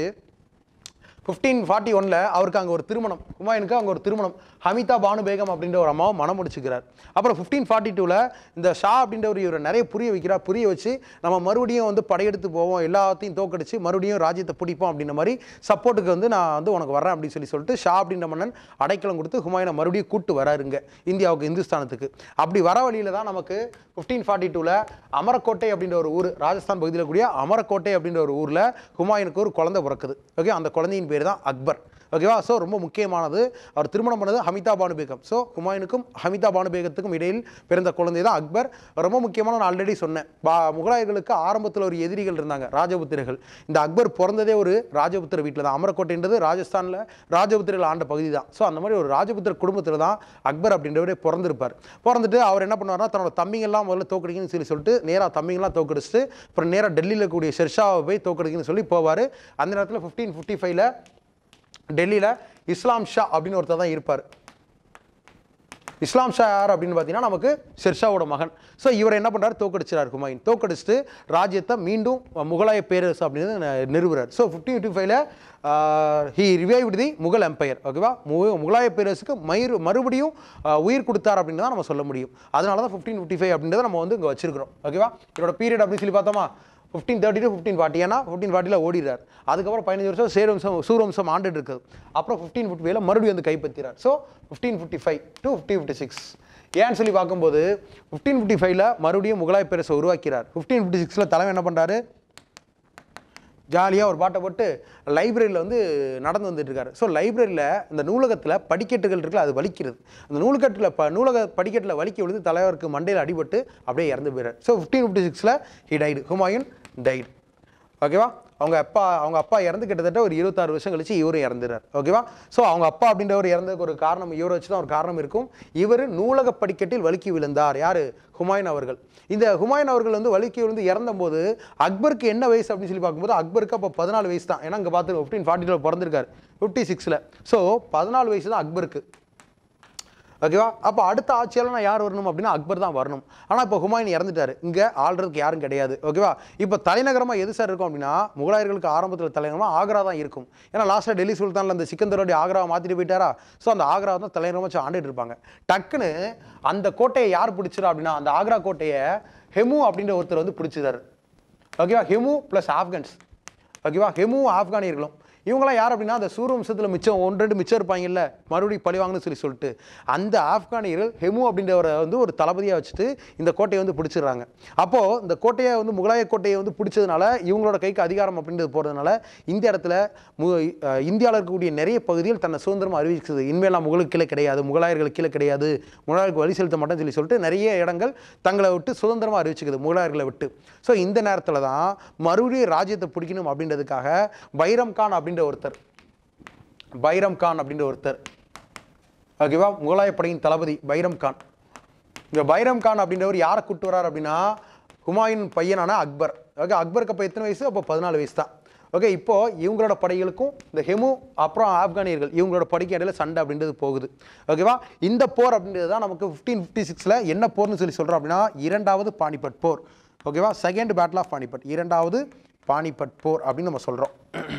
ஃபிஃப்டீன் ஃபார்ட்டி ஒனில் அவருக்கு அங்கே ஒரு திருமணம் ஹுமாயூனுக்கு அங்கே ஒரு திருமணம் ஹமிதா பானு பேகம் அப்படின்ற ஒரு அம்மாவை மனம் முடிச்சுக்கிறார் அப்புறம் ஃபிஃப்டீன் ஃபார்ட்டி டூவில் இந்த ஷா அப்படின்ற ஒரு இவரை நிறைய புரிய வைக்கிறார் புரிய வச்சு நம்ம மறுபடியும் வந்து படையெடுத்து போவோம் எல்லாத்தையும் தோக்கடிச்சு மறுபடியும் ராஜ்யத்தை பிடிப்போம் அப்படின்ற மாதிரி சப்போர்ட்டுக்கு வந்து நான் வந்து உனக்கு வரேன் அப்படின்னு சொல்லி சொல்லிட்டு ஷா அப்படின்ற மன்னன் அடைக்கலம் கொடுத்து ஹுமாயூனை மறுபடியும் கூட்டு வராருங்க இந்தியாவுக்கு இந்துஸ்தானத்துக்கு அப்படி வர வழியில தான் நமக்கு ஃபிஃப்டீன் ஃபார்ட்டி டூவில் அமரக்கோட்டை அப்படின்ற ஒரு ஊர் ராஜஸ்தான் பகுதியில் கூடிய அமரக்கோட்டை அப்படின்ற ஒரு ஊரில் ஹுமாயூனுக்கு ஒரு குழந்தை பிறக்குது ஓகே அந்த குழந்தையின் பேர் தான் அக்பர் ஓகேவா ஸோ ரொம்ப முக்கியமானது அவர் திருமணம் பண்ணது ஹமிதா பானு பேகம் ஸோ ஹுமாயூனுக்கும் ஹமிதா பானு பேகத்துக்கும் இடையில் பிறந்த குழந்தை தான் அக்பர் ரொம்ப முக்கியமான நான் ஆல்ரெடி சொன்னேன் பா முகலாயர்களுக்கு ஆரம்பத்தில் ஒரு எதிரிகள் இருந்தாங்க ராஜபுத்திரர்கள் இந்த அக்பர் பிறந்ததே ஒரு ராஜபுத்திர வீட்டில் தான் அமரக்கோட்டைன்றது ராஜஸ்தானில் ராஜபுத்திரர்கள் ஆண்ட பகுதி தான் ஸோ அந்த மாதிரி ஒரு ராஜபுத்திர குடும்பத்தில் தான் அக்பர் அப்படின்றவரே பிறந்திருப்பார் பிறந்துட்டு அவர் என்ன பண்ணுவார்னா தன்னோட தம்பிங்கெல்லாம் முதல்ல தோக்கடிக்கணும்னு சொல்லி சொல்லிட்டு நேராக தம்பிங்கெல்லாம் தோக்கடிச்சிட்டு அப்புறம் நேராக டெல்லியில் கூடிய ஷெர்ஷாவை போய் தோக்கடிக்கணும்னு சொல்லி போவார் அந்த நேரத்தில் ஃபிஃப்டீன் ஃபிஃப்டி ஃபைவ்ல டெல்லியில் இஸ்லாம் ஷா அப்படின்னு ஒருத்தர் தான் இருப்பார் இஸ்லாம் ஷா யார் அப்படின்னு பார்த்தீங்கன்னா நமக்கு ஷெர்ஷாவோட மகன் ஸோ இவர் என்ன பண்ணுறாரு தோக்கடிச்சிறார் ஹுமாயூன் தோக்கடிச்சிட்டு ராஜ்யத்தை மீண்டும் முகலாய பேரரசு அப்படின்னு ந- நிறுவுறார் ஸோ ஃபிஃப்டீன் ஃபிஃப்டி ஃபைவ்ல he revived the Mughal empire ஓகேவா மு- முகலாய பேரரசுக்கு மயிர் மறுபடியும் ஆஹ், உயிர் கொடுத்தார் அப்படின்னு தான் நம்ம சொல்ல முடியும் அதனால தான் ஃபிஃப்டீன் ஃபிஃப்டி ஃபைவ் அப்படின்றத நம்ம வந்து இங்கே வச்சிருக்கிறோம் ஓகேவா இதோட பீரியட் அப்படின்னு சொல்லி பார்த்தோமா fifteen thirty to fifteen forty ஏன்னா ஃபிஃப்டீன் ஃபார்ட்டியில் ஓடிறார் அதுக்கப்புறம் பதினஞ்சு வருஷம் சேரவம்சம் சூரவம்சம் ஆண்டுட்டு இருக்குது அப்புறம் ஃபிஃப்டீன் ஃபிஃப்டி ஃபைவ்ல மறுபடியும் வந்து கைப்பற்றிறார் so fifteen fifty five to fifty fifty six ஏன்னு சொல்லி பார்க்கும்போது ஃபிஃப்டீன் ஃபிஃப்டி ஃபைவ்ல மறுபடியும் முகலாய பேரரசை உருவாக்கிறார் ஃபிஃப்டீன் ஃபிஃப்டி சிக்ஸில் தலைமை என்ன பண்ணுறாரு ஜாலியாக ஒரு பாட்டை போட்டு லைப்ரரியில் வந்து நடந்து வந்துட்டு இருக்காரு ஸோ லைப்ரரியில் இந்த நூலகத்தில் படிக்கட்டுகள் இருக்குல்ல அது வலிக்கிறது அந்த நூலகத்தில் ப நூலக படிக்கட்டில் வலிக்க விழுந்து தலைவருக்கு மண்டையில் அடிபட்டு அப்படியே இறந்து போயிறார் ஸோ ஃபிஃப்டீன் ஃபிஃப்டி சிக்ஸில் ஹி டைடு ஹுமாயூன் டைடு ஓகேவா அவங்க அப்பா அவங்க அப்பா இறந்து கிட்டத்தட்ட ஒரு இருபத்தாறு வருஷம் கழிச்சு இவரும் இறந்துறார் ஓகேவா ஸோ அவங்க அப்பா அப்படின்றவர் இறந்ததுக்கு ஒரு காரணம் இவரை வச்சு தான் ஒரு காரணம் இருக்கும் இவர் நூலக படிக்கட்டில் வழுக்கி விழுந்தார் யார் ஹுமாயூன் அவர்கள் இந்த ஹுமாயூன் அவர்கள் வந்து வழுக்கி விழுந்து இறந்தபோது அக்பருக்கு என்ன வயசு அப்படின்னு சொல்லி பார்க்கும்போது அக்பருக்கு அப்போ பதினாலு வயசு தான் ஏன்னா இங்கே பார்த்து ஃபிஃப்டீன் ஃபார்ட்டியில் பிறந்திருக்காரு ஃபிஃப்டி சிக்ஸில் ஸோ பதினாலு வயசு தான் அக்பருக்கு ஓகேவா அப்போ அடுத்த ஆட்சியாளனா யார் வரணும் அப்படின்னா அக்பர் தான் வரணும் ஆனால் இப்போ ஹுமாயூன் இறந்துட்டாரு இங்கே ஆள்றதுக்கு யாரும் கிடையாது ஓகேவா இப்போ தலைநகரமாக எது சார் இருக்கும் அப்படின்னா முகலாயர்களுக்கு ஆரம்பத்தில் தலைநகரமாக ஆக்ரா தான் இருக்கும் ஏன்னா லாஸ்ட்டாக டெல்லி சுல்தானில் அந்த சிக்கந்தரோடைய ஆக்ராவை மாற்றிட்டு போயிட்டாரா ஸோ அந்த ஆக்ரா தான் தலைநகரமாக வச்சு ஆண்டுட்டு இருப்பாங்க டக்குன்னு அந்த கோட்டையை யார் பிடிச்சிரா அப்படின்னா அந்த ஆக்ரா கோட்டையை ஹெமு அப்படின்ற ஒருத்தர் வந்து பிடிச்சிதாரு ஓகேவா ஹெமு ப்ளஸ் ஆப்கன்ஸ் ஓகேவா ஹெமு ஆப்கானியர்களும் இவங்களாம் யார் அப்படின்னா அந்த சூரியவம்சத்தில் மிச்சம் ஒன்று ரெண்டு மிச்சம் இருப்பாங்கல்ல மறுபடியும் பழிவாங்கன்னு சொல்லி சொல்லிட்டு அந்த ஆப்கானியர்கள் ஹெமு அப்படின்றவரை வந்து ஒரு தளபதியாக வச்சுட்டு இந்த கோட்டையை வந்து பிடிச்சிடுறாங்க அப்போது இந்த கோட்டையை வந்து முகலாய கோட்டையை வந்து பிடிச்சதுனால இவங்களோட கைக்கு அதிகாரம் அப்படின்றது போகிறதுனால இந்த இடத்துல மு அஹ் இந்தியாவில் இருக்கக்கூடிய நிறைய பகுதிகள் தன்னை சுதந்திரம் அறிவிச்சது இனிமேல் முகலுக்கு கீழே கிடையாது முகலாயர்களுக்கு கீழே கிடையாது முகலாயருக்கு வழி செலுத்த மாட்டேன்னு சொல்லி சொல்லிட்டு நிறைய இடங்கள் தங்களை விட்டு சுதந்திரமாக அறிவிச்சுக்குது முகலாயர்களை விட்டு ஸோ இந்த நேரத்தில் தான் மறுபடியும் ராஜ்யத்தை பிடிக்கணும் அப்படின்றதுக்காக பைரம் கான் அப்படின்ற ஒருத்தர் பைரம் கான் அப்படின்ற ஒருத்தர் ஓகேவா முகலாய படையின் தளபதி பைரம் கான் இந்த பைரம் கான் அப்படின்றவர் யாரை கூட்டு வரார் அப்படின்னா ஹுமாயூன் பையனான அக்பர் ஓகே அக்பருக்கு அப்போ எத்தனை வயசு அப்போ பதினாலு வயசு தான் ஓகே இப்போ இவங்களோட படைகளுக்கும் இந்த ஹெமு அப்புறம் ஆப்கானியர்கள் இவங்களோட படைக்கு இடையில சண்டை அப்படின்றது போகுது ஓகேவா இந்த போர் அப்படின்றது தான் நமக்கு ஃபிஃப்டீன் ஃபிஃப்டி சிக்ஸில் என்ன போர்னு சொல்லி சொல்கிறோம் அப்படின்னா இரண்டாவது பானிபட் போர் ஓகேவா செகண்ட் பேட்டில் ஆஃப் பானிபட் இரண்டாவது பானிபட் போர் அப்படின்னு நம்ம சொல்கிறோம்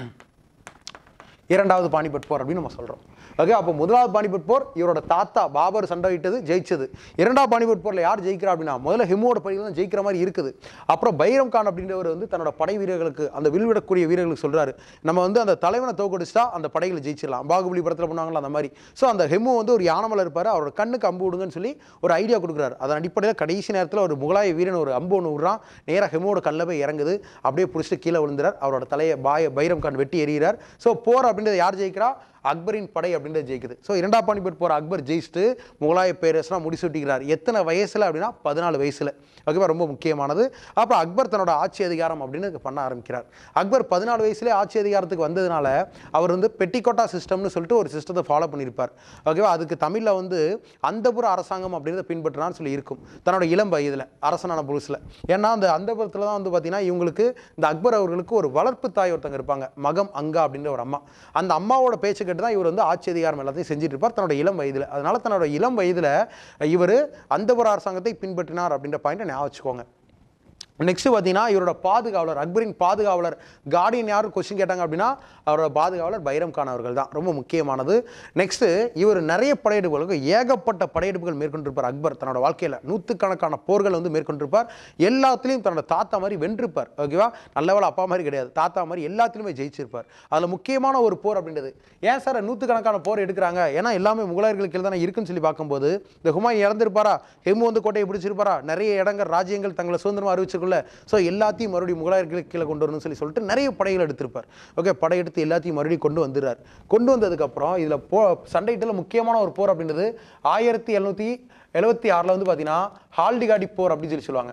இரண்டாவது பானிபட் போர் அப்படின்னு நம்ம சொல்கிறோம் ஓகே அப்போ முதலாவது பானிபட் போர் இவரோட தாத்தா பாபர் சண்டையிட்டது ஜெயிச்சது இரண்டாவது பானிபட் போரில் யார் ஜெயிக்கிறா அப்படின்னா முதல்ல ஹிமோட படைகள் தான் ஜெயிக்கிற மாதிரி இருக்குது அப்புறம் பைரம் கான் அப்படின்றவர் வந்து தன்னோட படை வீரர்களுக்கு அந்த வில்விடக்கூடிய வீரர்களுக்கு சொல்றாரு நம்ம வந்து அந்த தலைவனை தோக்கடிச்சிட்டா அந்த படைகளை ஜெயிச்சிடலாம் பாகுபலி படத்தில் பண்ணுவாங்களா அந்த மாதிரி ஸோ அந்த ஹெமு வந்து ஒரு யானமலை இருப்பார் அவரோட கண்ணுக்கு அம்பு விடுங்கன்னு சொல்லி ஒரு ஐடியா கொடுக்குறாரு அதன் அடிப்படையில் கடைசி நேரத்தில் ஒரு முகலாய வீரன் ஒரு அம்பு ஒன்று விடுறான் நேராக ஹெமோட கல்ல போய் இறங்குது அப்படியே பிடிச்சிட்டு கீழே விழுந்துறார் அவரோட தலையை பாய பைரம் கான் வெட்டி எறிகிறார் ஸோ போர் அப்படின்றது யார் ஜெயிக்கிறா அக்பரின் படை அப்படின்றது ஜெயிக்குது ஸோ இரண்டாம் பானிபட் போர் அக்பர் ஜெயிச்சுட்டு முகலாய பேரரசனாக முடிசூட்டிக்கிறார் எத்தனை வயசில் அப்படின்னா பதினாலு வயசில் ஓகேவா ரொம்ப முக்கியமானது அப்புறம் அக்பர் தன்னோட ஆட்சி அதிகாரம் அப்படின்னு பண்ண ஆரம்பிக்கிறார் அக்பர் பதினாலு வயசுலேயே ஆட்சி அதிகாரத்துக்கு வந்ததுனால அவர் வந்து பெட்டிக்கோட்டா சிஸ்டம்னு சொல்லிட்டு ஒரு சிஸ்டத்தை ஃபாலோ பண்ணியிருப்பார் ஓகேவா அதுக்கு தமிழில் வந்து அந்தபுர அரசாங்கம் அப்படின்றத பின்பற்றினான்னு சொல்லி இருக்கும் தன்னோட இளம் வயதில் அரசனான புதுசில் ஏன்னா அந்த அந்தபுரத்தில் தான் வந்து பார்த்தீங்கன்னா இவங்களுக்கு இந்த அக்பர் அவர்களுக்கு ஒரு வளர்ப்பு தாய் ஒருத்தங்க இருப்பாங்க மகம் அங்கா அப்படின்ற ஒரு அம்மா அந்த அம்மாவோட பேச்சு கேட்டு தான் இவர் வந்து ஆட்சி அதிகாரம் எல்லாத்தையும் செஞ்சுட்டு இருப்பார் தன்னோட இளம் வயதில் அதனால தன்னோட இளம் வயதில் இவர் அந்தபுர அரசாங்கத்தை பின்பற்றினார் அப்படின்ற பாயிண்ட்டை ஞாபகம் வச்சுக்கோங்க நெக்ஸ்ட் பார்த்தீங்கன்னா இவரோட பாதுகாவலர் அக்பரின் பாதுகாவலர் கார்டியன் யார் கொஸ்டின் கேட்டாங்க அப்படின்னா அவரோட பாதுகாவலர் பைரம் கான் அவர்கள் தான் ரொம்ப முக்கியமானது நெக்ஸ்ட் இவர் நிறைய படையெடுப்புகளுக்கு ஏகப்பட்ட படையெடுப்புகள் மேற்கொண்டிருப்பார் அக்பர் தன்னோட வாழ்க்கையில் நூற்றுக்கணக்கான போர்கள் வந்து மேற்கொண்டிருப்பார் எல்லாத்துலேயும் தன்னோட தாத்தா மாதிரி வென்றிருப்பார் ஓகேவா நல்லவேளை அப்பா மாதிரி கிடையாது தாத்தா மாதிரி எல்லாத்துலேயுமே ஜெயிச்சிருப்பார் அதில் முக்கியமான ஒரு போர் அப்படின்றது ஏன் சார் நூற்றுக்கணக்கான போர் எடுக்கிறாங்க ஏன்னா எல்லாமே முகலாயர்களுக்கு கீழே தானே இருக்குன்னு சொல்லி பார்க்கும்போது இந்த ஹுமாயூன் இறந்திருப்பாரா ஹெமு வந்து கோட்டையை பிடிச்சிருப்பாரா நிறைய இடங்கள் ராஜ்யங்கள் தங்களை சுதந்திரமாக அறிவிச்சிருக்குள்ள ஸோ எல்லாத்தையும் மறுபடியும் முகலாயர்களுக்கு கீழே கொண்டு வரணும்னு சொல்லி சொல்லிட்டு நிறைய படைகள் எடுத்திருப்பார் ஓகே படையெடுத்து எல்லாத்தையும் மறுபடியும் கொண்டு வந்துடுறார் கொண்டு வந்ததுக்கப்புறம் இதில் போ சண்டைட்டில் முக்கியமான ஒரு போர் அப்படின்றது ஆயிரத்தி எழுநூற்றி எழுபத்தி ஆறில் வந்து பார்த்தீங்கன்னா ஹால்டிகாடி போர் அப்படின்னு சொல்லி சொல்லுவாங்க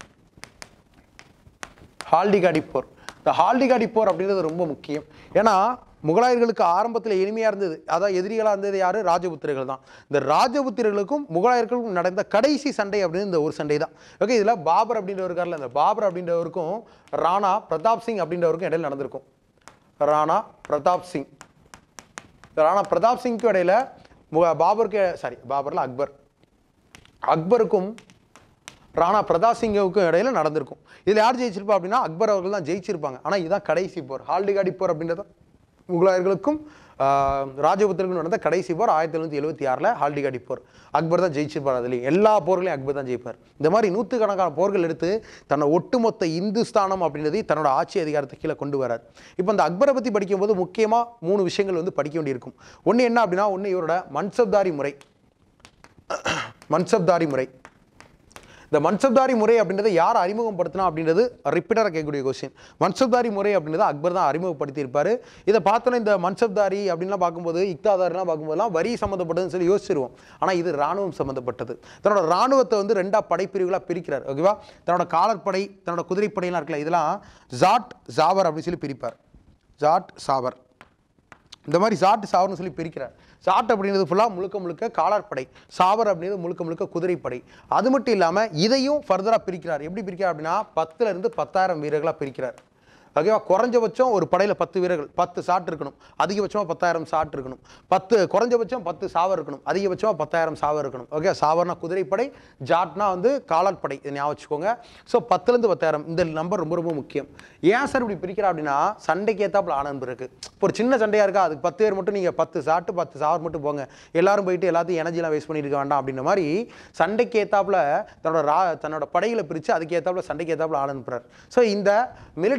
ஹால்டிகாடி போர் இந்த ஹால்டிகாடி போர் அப்படின்றது ரொம்ப முக்கியம் ஏன்னா முகலாயர்களுக்கு ஆரம்பத்தில் எளிமையாக இருந்தது அதான் எதிரிகளாக இருந்தது யார் ராஜபுத்திரர்கள் தான் இந்த ராஜபுத்திரர்களுக்கும் முகலாயர்களுக்கும் நடந்த கடைசி சண்டை அப்படின்னு இந்த ஒரு சண்டை தான் ஓகே இதில் பாபர் அப்படின்றவர் இருக்கார்ல இந்த பாபர் அப்படின்றவருக்கும் ராணா பிரதாப் சிங் அப்படின்றவருக்கும் இடையில நடந்திருக்கும் ராணா பிரதாப் சிங் இந்த ராணா பிரதாப் சிங்க்கும் இடையில முக பாபருக்கு சாரி பாபர்ல அக்பர் அக்பருக்கும் ராணா பிரதாப் சிங்குக்கும் இடையில நடந்திருக்கும் இதில் யார் ஜெயிச்சிருப்பா அப்படின்னா அக்பர் அவர்கள் தான் ஜெயிச்சிருப்பாங்க ஆனால் இதுதான் கடைசி போர் ஹால்டிகாடி போர் அப்படின்றது முகலாயர்களுக்கும் ஆஹ், ராஜபுத்திரருக்கும் நடந்த கடைசி போர் ஆயிரத்தி எழுநூத்தி எழுபத்தி ஆறில் ஹால்டிகாடி போர் அக்பர் தான் ஜெயிச்சிருப்பார் அதுலேயும் எல்லா போர்களையும் அக்பர் தான் ஜெயிப்பார் இந்த மாதிரி நூற்றுக்கணக்கான போர்கள் எடுத்து தன்னோட ஒட்டுமொத்த இந்துஸ்தானம் அப்படின்றதை தன்னோட ஆட்சி அதிகாரத்தை கீழே கொண்டு வரார் இப்போ இந்த அக்பரை பற்றி படிக்கும்போது முக்கியமாக மூணு விஷயங்கள் வந்து படிக்க வேண்டியிருக்கும் ஒன்று என்ன அப்படின்னா ஒன்று இவரோட மன்சப்தாரி முறை மன்சப்தாரி முறை இந்த மன்சப்தாரி முறை அப்படின்றத யார் அறிமுகப்படுத்தினா அப்படின்றது ரிப்பீட்டராக கேட்கக்கூடிய கொஸ்டின் மன்சப்தாரி முறை அப்படின்றத அக்பர் தான் அறிமுகப்படுத்தியிருப்பார் இதை பார்த்தோன்னா இந்த மன்சப்தாரி அப்படின்லாம் பார்க்கும்போது இக்தாதாரிலாம் பார்க்கும்போதெல்லாம் வரி சம்மந்தப்பட்டதுன்னு சொல்லி யோசிச்சிருவோம் ஆனால் இது ராணுவம் சம்மந்தப்பட்டது தன்னோட ராணுவத்தை வந்து ரெண்டா படைப்பிரிவுகளாக பிரிக்கிறார் ஓகேவா தன்னோட காலற்படை தன்னோட குதிரைப்படையெல்லாம் இருக்குல்ல இதெல்லாம் ஜாட் ஜாவர் அப்படின்னு சொல்லி பிரிப்பார் ஜாட் சாவர் இந்த மாதிரி சாட்டு சாவர்னு சொல்லி பிரிக்கிறார் சாட் அப்படின்றது ஃபுல்லாக முழுக்க முழுக்க காலாட்படை சாவர் அப்படின்றது முழுக்க முழுக்க குதிரைப்படை அது மட்டும் இல்லாமல் இதையும் ஃபர்தராக பிரிக்கிறார் எப்படி பிரிக்கிறார் அப்படின்னா பத்துல இருந்து பத்தாயிரம் வீரர்களாக பிரிக்கிறார் ஓகேவா குறைஞ்சபட்சம் ஒரு படையில் பத்து வீரர்கள் பத்து சாட் இருக்கணும் அதிகபட்சமாக பத்தாயிரம் சாட் இருக்கணும் பத்து குறைஞ்சபட்சம் பத்து சாவர் இருக்கணும் அதிகபட்சமாக பத்தாயிரம் சாவர் இருக்கணும் ஓகே சாவர்னா குதிரைப்படை ஜாட்னா வந்து காலாட்படை இதை ஞாபகம் வச்சுக்கோங்க ஸோ பத்துலேருந்து பத்தாயிரம் இந்த நம்பர் ரொம்ப ரொம்ப முக்கியம் ஏன் சார் இப்படி பிரிக்கிறா அப்படின்னா சண்டைக்கு ஏத்தாப்புல ஆனந்த் இருக்கு இப்போ ஒரு சின்ன சண்டையாக இருக்கா அதுக்கு பத்து பேர் மட்டும் நீங்கள் பத்து சாட்டு பத்து சாவர் மட்டும் போங்க எல்லாரும் போயிட்டு எல்லாத்தையும் எனர்ஜிலாம் வேஸ்ட் பண்ணிட்டு இருக்க வேண்டாம் அப்படின்ற மாதிரி சண்டைக்கு ஏத்தாப்புல தன்னோட ரா தன்னோட படைகளை பிரித்து அதுக்கு ஏத்தாப்புல சண்டைக்கு ஏத்தாப்புல ஆள் அனுப்புறார் ஸோ இந்த மிலிட்டரி அப்படின்ற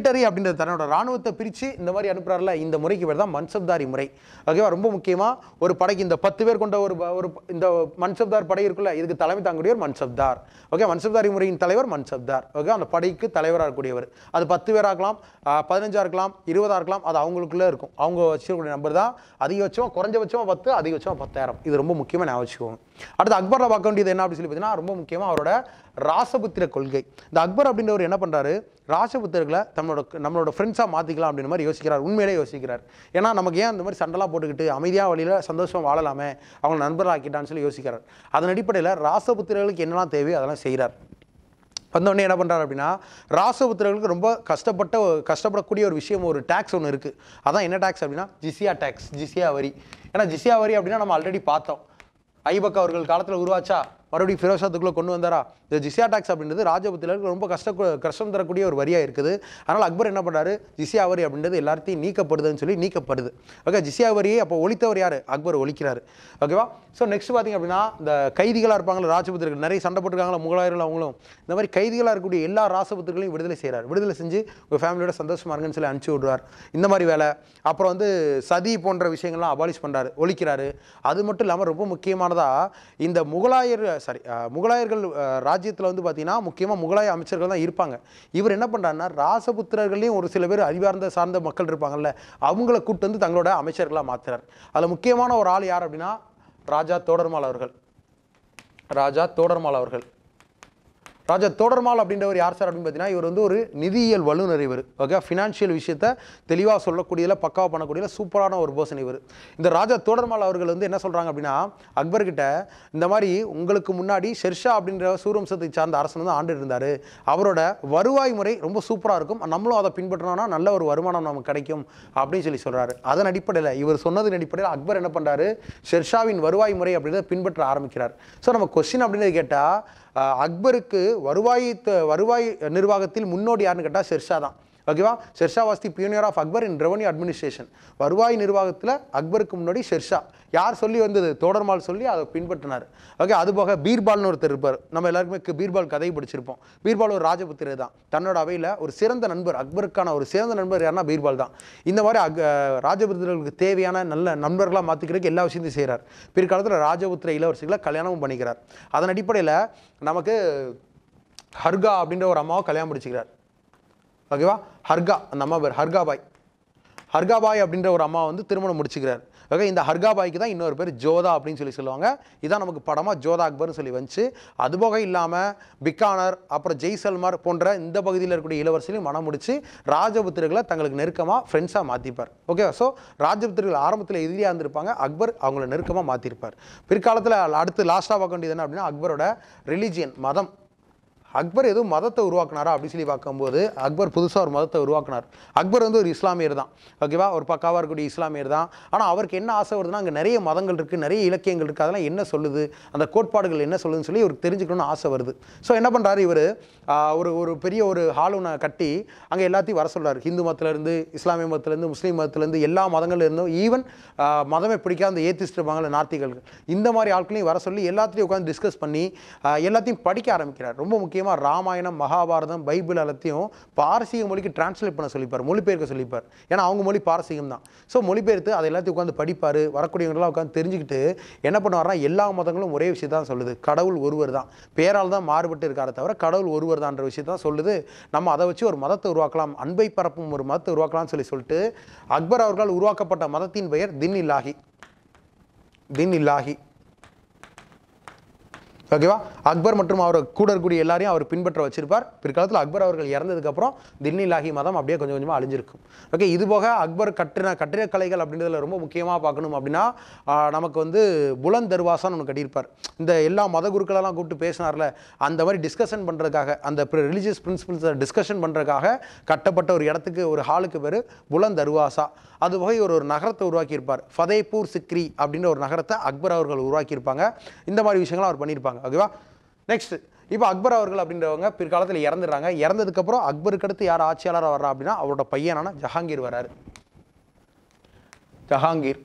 அப்படின்றது தன்னோட ராணுவத்தை பிரித்து இந்த மாதிரி அனுப்புறாருல இந்த முறைக்கு பேர் தான் மன்சப்தாரி முறை ஓகேவா ரொம்ப முக்கியமாக ஒரு படைக்கு இந்த பத்து பேர் கொண்ட ஒரு ப- ஒரு ப- இந்த மன்சப்தார் படை இருக்குல்ல இதுக்கு தலைமை தாங்கக்கூடியவர் மன்சப்தார் ஓகே மன்சப்தாரி முறையின் தலைவர் மன்சப்தார் ஓகே அந்த படைக்கு தலைவராக இருக்கக்கூடியவர் அது பத்து பேராக இருக்கலாம் ஆஹ் பதினஞ்சா இருக்கலாம் இருபதா இருக்கலாம் அது அவங்களுக்குள்ளே இருக்கும் அவங்க வச்சிருக்கக்கூடிய நம்பர் தான் அதிகபட்சம் குறைஞ்சபட்சம் பத்து அதிகபட்சம் பத்தாயிரம் இது ரொம்ப முக்கியமாக ஞாபகம் வச்சுக்கோங்க அடுத்து அக்பரில் பார்க்க வேண்டியது என்ன அப்படின்னு சொல்லி பார்த்தீங்கன்னா ரொம்ப முக்கியமாக அவரோட ராசபுத்திர கொள்கை இந்த அக்பர் அப்படின்றவர் என்ன பண்ணுறாரு ராசபுத்திரர்களை நம்மளோட நம்மளோட ஃப்ரெண்ட்ஸாக மாற்றிக்கலாம் அப்படின்ற மாதிரி யோசிக்கிறார் உண்மையிலே யோசிக்கிறார் ஏன்னா நமக்கு ஏன் அந்த மாதிரி சண்டைலாம் போட்டுக்கிட்டு அமைதியாக வழியில் சந்தோஷமாக வாழலாமே அவங்க நண்பர்களாக்கிட்டான்னு சொல்லி யோசிக்கிறார் அதன் அடிப்படையில் ராசபுத்திரர்களுக்கு என்னெல்லாம் தேவையோ அதெல்லாம் செய்கிறார் வந்தோடனே என்ன பண்ணுறாரு அப்படின்னா ராசபுத்திரர்களுக்கு ரொம்ப கஷ்டப்பட்ட கஷ்டப்படக்கூடிய ஒரு விஷயம் ஒரு டேக்ஸ் ஒன்று இருக்குது அதான் என்ன டேக்ஸ் அப்படின்னா ஜிசியா டேக்ஸ் ஜிசியா வரி ஏன்னா ஜிசியா வரி அப்படின்னா நம்ம ஆல்ரெடி பார்த்தோம் ஐபக் அவர்கள் காலத்தில் உருவாச்சா மறுபடியும் ஃபிரோஷாத்துக்குள்ளே கொண்டு வந்தாரா இந்த ஜிசியா டாக்ஸ் அப்படின்றது ராஜபுத்திரர்களுக்கு ரொம்ப கஷ்ட கஷ்டம் தரக்கூடிய ஒரு வரியாக இருக்குது அதனால் அக்பர் என்ன பண்ணுறாரு ஜிசியா வரி அப்படின்றது எல்லாத்தையும் நீக்கப்படுதுன்னு சொல்லி நீக்கப்படுது ஓகே ஜிசியா வரியை அப்போ ஒழித்தவர் யார் அக்பர் ஒழிக்கிறாரு ஓகேவா ஸோ நெக்ஸ்ட் பார்த்தீங்க அப்படின்னா இந்த கைதிகளாக இருப்பாங்களா ராஜபுத்திரர்கள் நிறைய சண்டை போட்டிருக்காங்களா முகலாயர்கள் அவங்களும் இந்த மாதிரி கைதிகளாக இருக்கக்கூடிய எல்லா ராசபுத்திரர்களையும் விடுதலை செய்கிறார் விடுதலை செஞ்சு உங்கள் ஃபேமிலியோட சந்தோஷமா இருங்கன்னு சொல்லி அனுப்பிச்சி விடுவார் இந்த மாதிரி வேலை அப்புறம் வந்து சதி போன்ற விஷயங்கள்லாம் அபாலிஷ் பண்ணுறாரு ஒழிக்கிறாரு அது மட்டும் இல்லாமல் ரொம்ப முக்கியமானதா இந்த முகலாயர் சாரி முகலாயர்கள் ராஜ்யத்தில் வந்து பார்த்தீங்கன்னா முக்கியமாக முகலாய அமைச்சர்கள் தான் இருப்பாங்க இவர் என்ன பண்ணுறாருன்னா ராசபுத்திரர்களையும் ஒரு சில பேர் அறிவார்ந்த சார்ந்த மக்கள் இருப்பாங்கல்ல அவங்கள கூட்டு வந்து தங்களோட அமைச்சர்களாக மாத்துறார் அதில் முக்கியமான ஒரு ஆள் யார் அப்படின்னா ராஜா தோடர்மால் அவர்கள் ராஜா தோடர்மால் அவர்கள் ராஜா தோடர்மால் அப்படின்றவர் யார் சார் அப்படின்னு பார்த்தீங்கன்னா இவர் வந்து ஒரு நிதியியல் வல்லுநர் இவர் ஓகே ஃபினான்ஷியல் விஷயத்த தெளிவாக சொல்லக்கூடியதில் பக்காவாக பண்ணக்கூடியதில் சூப்பரான ஒரு பர்சன் இவர் இந்த ராஜா தோடர்மால் அவர்கள் வந்து என்ன சொல்கிறாங்க அப்படின்னா அக்பர்கிட்ட இந்த மாதிரி உங்களுக்கு முன்னாடி ஷெர்ஷா அப்படின்ற சூரம்சத்தை சார்ந்த அரசன் வந்து ஆண்டு இருந்தார் அவரோட வருவாய் முறை ரொம்ப சூப்பராக இருக்கும் நம்மளும் அதை பின்பற்றினோம்னா நல்ல ஒரு வருமானம் நமக்கு கிடைக்கும் அப்படின்னு சொல்லி சொல்கிறாரு அதன் அடிப்படையில் இவர் சொன்னதின் அடிப்படையில் அக்பர் என்ன பண்ணுறாரு ஷெர்ஷாவின் வருவாய் முறை அப்படின்றத பின்பற்ற ஆரம்பிக்கிறார் ஸோ நம்ம கொஸ்டின் அப்படின்றது கேட்டால் அஹ் அக்பருக்கு வருவாய் த- வருவாய் நிர்வாகத்தில் முன்னோடி யாருன்னு கேட்டால் ஷெர்ஷா தான் ஓகேவா Sher Shah was the pioneer of Akbar in revenue administration வருவாய் நிர்வாகத்தில் அக்பருக்கு முன்னாடி ஷெர்ஷா யார் சொல்லி வந்தது தோடர்மால் சொல்லி அதை பின்பற்றினார் ஓகே அது போக பீர்பால்னு ஒருத்தர் இருப்பார் நம்ம எல்லாருக்குமே கு- பீர்பால் கதை படிச்சிருப்போம் பீர்பால் ஒரு ராஜபுத்திரர் தான் தன்னோட அவையில் ஒரு சிறந்த நண்பர் அக்பருக்கான ஒரு சிறந்த நண்பர் யாருன்னா பீர்பால் தான் இந்த மாதிரி அக் அஹ் ராஜபுத்திரர்களுக்கு தேவையான நல்ல நண்பர்களாக மாற்றிக்கிறதுக்கு எல்லா விஷயத்தையும் செய்கிறார் பிற்காலத்தில் ராஜபுத்திர இளவரசிகளை கல்யாணமும் பண்ணிக்கிறார் அதன் அடிப்படையில் நமக்கு ஹர்கா அப்படின்ற ஒரு அம்மாவை கல்யாணம் முடிச்சுக்கிறார் ஓகேவா ஹர்கா அந்த அம்மா பேர் ஹர்காபாய் ஹர்காபாய் அப்படின்ற ஒரு அம்மா வந்து திருமணம் முடிச்சுக்கிறார் ஓகே இந்த ஹர்காபாய்க்கு தான் இன்னொரு பேர் ஜோதா அப்படின்னு சொல்லி சொல்லுவாங்க இதான் நமக்கு படமாக ஜோதா அக்பர்னு சொல்லி வந்துச்சு அதுபோக இல்லாமல் பிக்கானர் அப்புறம் ஜெய்சல்மார் போன்ற இந்த பகுதியில் இருக்கக்கூடிய இளவரசிலையும் மனம் முடிச்சு ராஜபுத்திரர்களை தங்களுக்கு நெருக்கமாக ஃப்ரெண்ட்ஸாக மாற்றிப்பார் ஓகே ஸோ ராஜபுத்திரர்கள் ஆரம்பத்தில் எதிரியாக இருந்திருப்பாங்க அக்பர் அவங்கள நெருக்கமாக மாற்றிருப்பார் பிற்காலத்தில் அடுத்து லாஸ்ட்டாக பார்க்க வேண்டியது என்ன அப்படின்னா அக்பரோட ரிலிஜியன் மதம் அக்பர் எதுவும் மதத்தை உருவாக்குனாரா அப்படின்னு சொல்லி பார்க்கும்போது அக்பர் புதுசாக ஒரு மதத்தை உருவாக்குனார் அக்பர் வந்து ஒரு இஸ்லாமியர் தான் ஓகேவா ஒரு பக்காவாக இருக்கக்கூடிய இஸ்லாமியர் தான் ஆனால் அவருக்கு என்ன ஆசை வருதுன்னா அங்கே நிறைய மதங்கள் இருக்குது நிறைய இலக்கியங்கள் இருக்குது அதெல்லாம் என்ன சொல்லுது அந்த கோட்பாடுகள் என்ன சொல்லுதுன்னு சொல்லி இவருக்கு தெரிஞ்சுக்கணும்னு ஆசை வருது ஸோ என்ன பண்ணுறாரு இவர் ஒரு ஒரு பெரிய ஒரு ஹால் ஒன்று கட்டி அங்கே எல்லாத்தையும் வர சொல்றாரு ஹிந்து மதத்துலேருந்து இஸ்லாமிய மதத்துலேருந்து முஸ்லீம் மதத்துலேருந்து எல்லா மதங்கள்ல இருந்தும் ஈவன் மதமே பிடிக்காத அந்த ஏத்திஸ்ட் இருப்பாங்கல்ல நார்த்திகள் இந்த மாதிரி ஆட்களையும் வர சொல்லி எல்லாத்தையும் உட்காந்து டிஸ்கஸ் பண்ணி ஆஹ் எல்லாத்தையும் படிக்க ஆரம்பிக்கிறார் ரொம்ப முக்கியமாக ராமாயணம் மகாபாரதம் பைபிள் எல்லாத்தையும் பாரசீக மொழிக்கு டிரான்ஸ்லேட் பண்ண சொல்லிப்பார் மொழிபெயர்க்க சொல்லிப்பார் ஏன்னா அவங்க மொழி பாரசீகம் தான் ஸோ மொழிபெயர்த்து அதை எல்லாத்தையும் உட்காந்து படிப்பார் வரக்கூடியவங்களாம் உட்காந்து தெரிஞ்சுக்கிட்டு என்ன பண்ணுவார்னா எல்லா மதங்களும் ஒரே விஷயத்தை தான் சொல்லுது கடவுள் ஒருவர் தான் பேரால் தான் மாறுபட்டு இருக்காரே தவிர கடவுள் ஒருவர் தான்ற விஷயத்தை தான் சொல்லுது நம்ம அதை வச்சு ஒரு மதத்தை உருவாக்கலாம் அன்பை பரப்பும் ஒரு மதத்தை உருவாக்கலாம்னு சொல்லி சொல்லிட்டு அக்பர் அவர்கள் உருவாக்கப்பட்ட மதத்தின் பெயர் தின் இல்லாஹி தின் இல்லாஹி ஓகேவா அக்பர் மற்றும் அவர் கூட இருக்கக்கூடிய எல்லாரையும் அவர் பின்பற்ற வச்சிருப்பார் பிற்காலத்தில் அக்பர் அவர்கள் இறந்ததுக்கப்புறம் தின்னிலாகி மதம் அப்படியே கொஞ்சம் கொஞ்சமாக அழிஞ்சிருக்கும் ஓகே இது போக அக்பர் கட்டின கட்டிடக்கலைகள் அப்படின்றதுல ரொம்ப முக்கியமாக பார்க்கணும் அப்படின்னா ஆஹ், நமக்கு வந்து புலன் தர்வாசான்னு ஒன்று கட்டியிருப்பார் இந்த எல்லா மத குருக்களெல்லாம் கூப்பிட்டு பேசினார்ல அந்த மாதிரி டிஸ்கஷன் பண்ணுறதுக்காக அந்த ரிலீஜியஸ் பிரின்சிபல்ஸை டிஸ்கஷன் பண்ணுறதுக்காக கட்டப்பட்ட ஒரு இடத்துக்கு ஒரு ஹாலுக்கு பேர் புலன் தர்வாசா அது போக ஒரு ஒரு நகரத்தை உருவாக்கியிருப்பார் ஃபதேபூர் சிக்ரி அப்படின்ற ஒரு நகரத்தை அக்பர் அவர்கள் உருவாக்கியிருப்பாங்க இந்த மாதிரி விஷயங்கள்லாம் அவர் பண்ணியிருப்பாங்க ஓகேவா நெக்ஸ்ட் இப்போ அக்பர் அவர்கள் அப்படின்றவங்க பிற்காலத்தில் இறந்துடுறாங்க இறந்ததுக்கப்புறம் அக்பருக்கு அடுத்து யார் ஆட்சியாளராக வர்றா அப்படின்னா அவரோட பையனான ஜஹாங்கீர் வராரு ஜஹாங்கீர்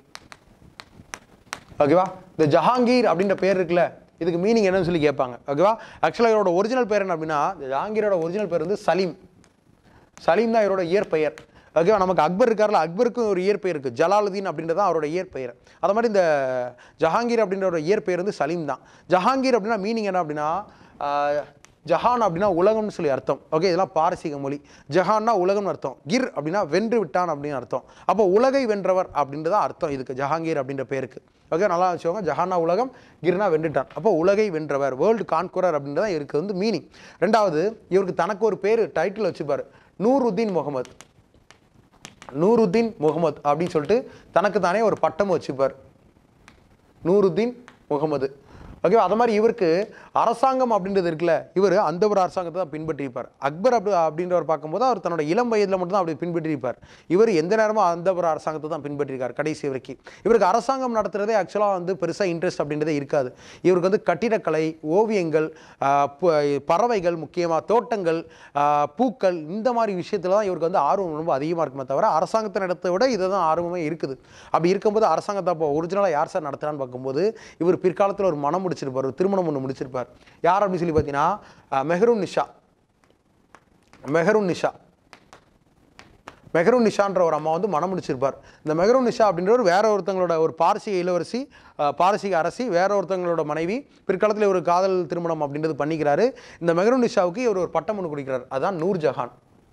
ஓகேவா இந்த ஜஹாங்கீர் அப்படின்ற பேர் இருக்குல்ல இதுக்கு மீனிங் என்னன்னு சொல்லி கேட்பாங்க ஓகேவா ஆக்சுவலாக இவரோட ஒரிஜினல் பேர் என்ன அப்படின்னா இந்த ஜஹாங்கீரோட ஒரிஜினல் பேர் வந்து சலீம் சலீம் தான் இவரோட இயற்பெயர் ஓகேவா நமக்கு அக்பர் இருக்கார்ல அக்பருக்கும் ஒரு இயற்பெயர் இருக்குது ஜலாலுதீன் அப்படின்றது தான் அவரோட இயற்பெயர் அது மாதிரி இந்த ஜஹாங்கீர் அப்படின்ற இயற்பெயர் வந்து சலீம் தான் ஜஹாங்கீர் அப்படின்னா மீனிங் என்ன அப்படின்னா ஆஹ், ஜஹான் அப்படின்னா உலகம்னு சொல்லி அர்த்தம் ஓகே இதெல்லாம் பாரசீக மொழி ஜஹான்னா உலகம்னு அர்த்தம் கிர் அப்படின்னா வென்று விட்டான் அப்படின்னு அர்த்தம் அப்போ உலகை வென்றவர் அப்படின்றது தான் அர்த்தம் இதுக்கு ஜஹாங்கீர் அப்படின்ற பேருக்கு ஓகே நல்லா வச்சுக்கோங்க ஜஹானா உலகம் கிர்னா வென்றுட்டான் அப்போ உலகை வென்றவர் வேர்ல்டு கான்குரர் அப்படின்றதான் இவருக்கு வந்து மீனிங் ரெண்டாவது இவருக்கு தனக்கு ஒரு பேர் டைட்டில் வச்சுப்பார் நூருத்தீன் முகமது நூருத்தீன் முகமது அப்படின்னு சொல்லிட்டு தனக்கு தானே ஒரு பட்டம் வச்சுப்பார் நூருத்தீன் முகமது ஓகேவா அது மாதிரி இவருக்கு அரசாங்கம் அப்படின்றது இருக்குல்ல இவர் அந்த ஒரு அரசாங்கத்தை தான் பின்பற்றியிருப்பார் அக்பர் அப்படி அப்படின்றவர் பார்க்கும்போது அவர் தன்னோட இளம் வயதில் மட்டும்தான் அப்படி பின்பற்றியிருப்பார் இவர் எந்த நேரமும் அந்த ஒரு அரசாங்கத்தை தான் பின்பற்றிருக்கார் கடைசி வரைக்கும் இவருக்கு அரசாங்கம் நடத்துறதே ஆக்சுவலாக வந்து பெருசாக இன்ட்ரெஸ்ட் அப்படின்றதே இருக்காது இவருக்கு வந்து கட்டிடக்கலை ஓவியங்கள் ஆஹ் பு- பறவைகள் முக்கியமாக தோட்டங்கள் ஆஹ் பூக்கள் இந்த மாதிரி விஷயத்துல தான் இவருக்கு வந்து ஆர்வம் ரொம்ப அதிகமாக இருக்குமே தவிர அரசாங்கத்தை நடத்த விட இதை தான் ஆர்வமே இருக்குது அப்படி இருக்கும்போது அரசாங்கத்தை அப்போ ஒரிஜினலாக யார் சார் நடத்துறான்னு பார்க்கும்போது இவர் பிற்காலத்தில் ஒரு மனம் முடிச்சிருப்பார் ஒரு திருமணம் ஒன்று முடிச்சிருப்பார் யார் அப்படின்னு சொல்லி பார்த்தீங்கன்னா ஆஹ் மெஹரூன் நிஷா மெஹரூன் நிஷா மெஹரூன் நிஷான்ற ஒரு அம்மா வந்து மனம் முடிச்சிருப்பார் இந்த மெஹரூன் நிஷா அப்படின்றவர் வேற ஒருத்தங்களோட ஒரு பாரசீக இளவரசி அஹ், பாரசீக அரசி வேற ஒருத்தங்களோட மனைவி பிற்காலத்தில் ஒரு காதல் திருமணம் அப்படின்றது பண்ணிக்கிறாரு இந்த மெஹரூன் நிஷாவுக்கு இவர் ஒரு பட்டம் ஒன்று கொடுக்கிறார் அதான் நூர் ஜஹான்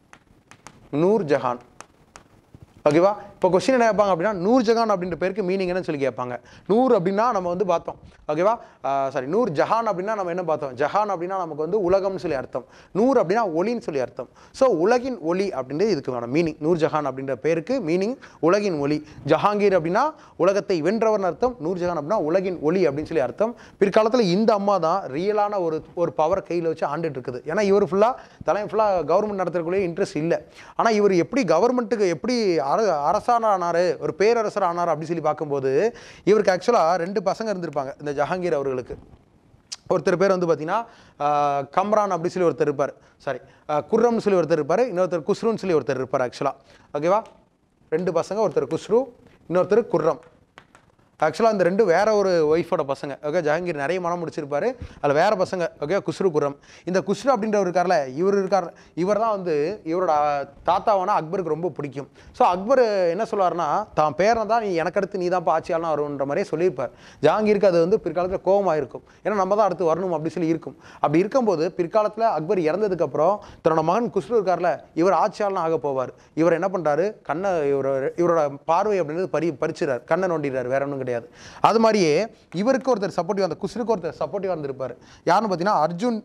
நூர் ஜஹான் ஓகேவா இப்போ கொஸ்டின் என்ன கேட்பாங்க அப்படின்னா நூர் ஜஹான் அப்படின்ற பேருக்கு மீனிங் என்னன்னு சொல்லி கேட்பாங்க நூர் அப்படின்னா நம்ம வந்து பார்த்தோம் ஓகேவா சாரி நூர் ஜஹான் அப்படின்னா நம்ம என்ன பார்த்தோம் ஜஹான் அப்படின்னா நமக்கு வந்து உலகம்னு சொல்லி அர்த்தம் நூர் அப்படின்னா ஒளின்னு சொல்லி அர்த்தம் ஸோ உலகின் ஒளி அப்படின்றது இதுக்கு மீனிங் நூர் ஜஹான் அப்படின்ற பேருக்கு மீனிங் உலகின் ஒளி ஜஹாங்கீர் அப்படின்னா உலகத்தை வென்றவர்னு அர்த்தம் நூர் ஜஹான் அப்படின்னா உலகின் ஒளி அப்படின்னு சொல்லி அர்த்தம் பிற்காலத்தில் இந்த அம்மா தான் ரியலான ஒரு ஒரு பவர் கையில் வச்சு ஆண்டுட்டு இருக்குது ஏன்னா இவர் ஃபுல்லாக தலைமை ஃபுல்லாக கவர்மெண்ட் நடத்துறதுக்குள்ளே இன்ட்ரெஸ்ட் இல்லை ஆனால் இவர் எப்படி கவர்மெண்ட்டுக்கு எப்படி அர அரசாணர் ஆனார் ஒரு பேரரசர் ஆனார் அப்படி சொல்லி பார்க்கும்போது இவருக்கு ஆக்சுவலாக ரெண்டு பசங்க இருந்திருப்பாங்க இந்த ஜஹாங்கீர் அவர்களுக்கு ஒருத்தர் பேர் வந்து பார்த்தீங்கன்னா ஆஹ், கம்ரான் அப்படி சொல்லி ஒருத்தர் இருப்பார் சாரி குர்ரம்னு சொல்லி ஒருத்தர் இருப்பார் இன்னொருத்தர் குஸ்ருன்னு சொல்லி ஒருத்தர் இருப்பார் ஆக்சுவலாக ஓகேவா ரெண்டு பசங்க ஒருத்தர் குஸ்ரு இன்னொருத்தர் குர்ரம் ஆக்சுவலாக இந்த ரெண்டு வேற ஒரு ஒய்ஃபோட பசங்க ஓகே ஜஹாங்கீர் நிறைய மனம் முடிச்சிருப்பாரு அதில் வேற பசங்க ஓகே குஸ்ரு குரம் இந்த குஸ்ரு அப்படின்றவர் இருக்கார்ல இவர் இருக்கார் இவர் தான் வந்து இவரோட தாத்தாவான அக்பருக்கு ரொம்ப பிடிக்கும் ஸோ அக்பர் என்ன சொல்லுவார்னா தான் பேரன் தான் நீ எனக்கு அடுத்து நீ தான் ஆட்சியாளனா வருன்ற மாதிரியே சொல்லியிருப்பார் ஜஹாங்கீருக்கு அது வந்து பிற்காலத்தில் கோபமாக இருக்கும் ஏன்னா நம்ம தான் அடுத்து வரணும் அப்படி சொல்லி இருக்கும் அப்படி இருக்கும்போது பிற்காலத்தில் அக்பர் இறந்ததுக்கப்புறம் தன்னோட மகன் குஸ்ரு இருக்கார்ல இவர் ஆட்சியாளனா ஆக போவார் இவர் என்ன பண்ணுறாரு கண்ணை இவரோட இவரோட பார்வை அப்படின்றது பறி பறிச்சிடார் கண்ணை நோண்டிடுறாரு வேற ஒன்றும் கிடையாது அது மாதிரியே இவருக்கு ஒருத்தர் சப்போர்ட்டிவ் அந்த குஸ்ருக்கு ஒருத்தர் சப்போர்ட்டிவாக இருந்திருப்பார் யாருன்னு பார்த்தீங்கன்னா அர்ஜுன்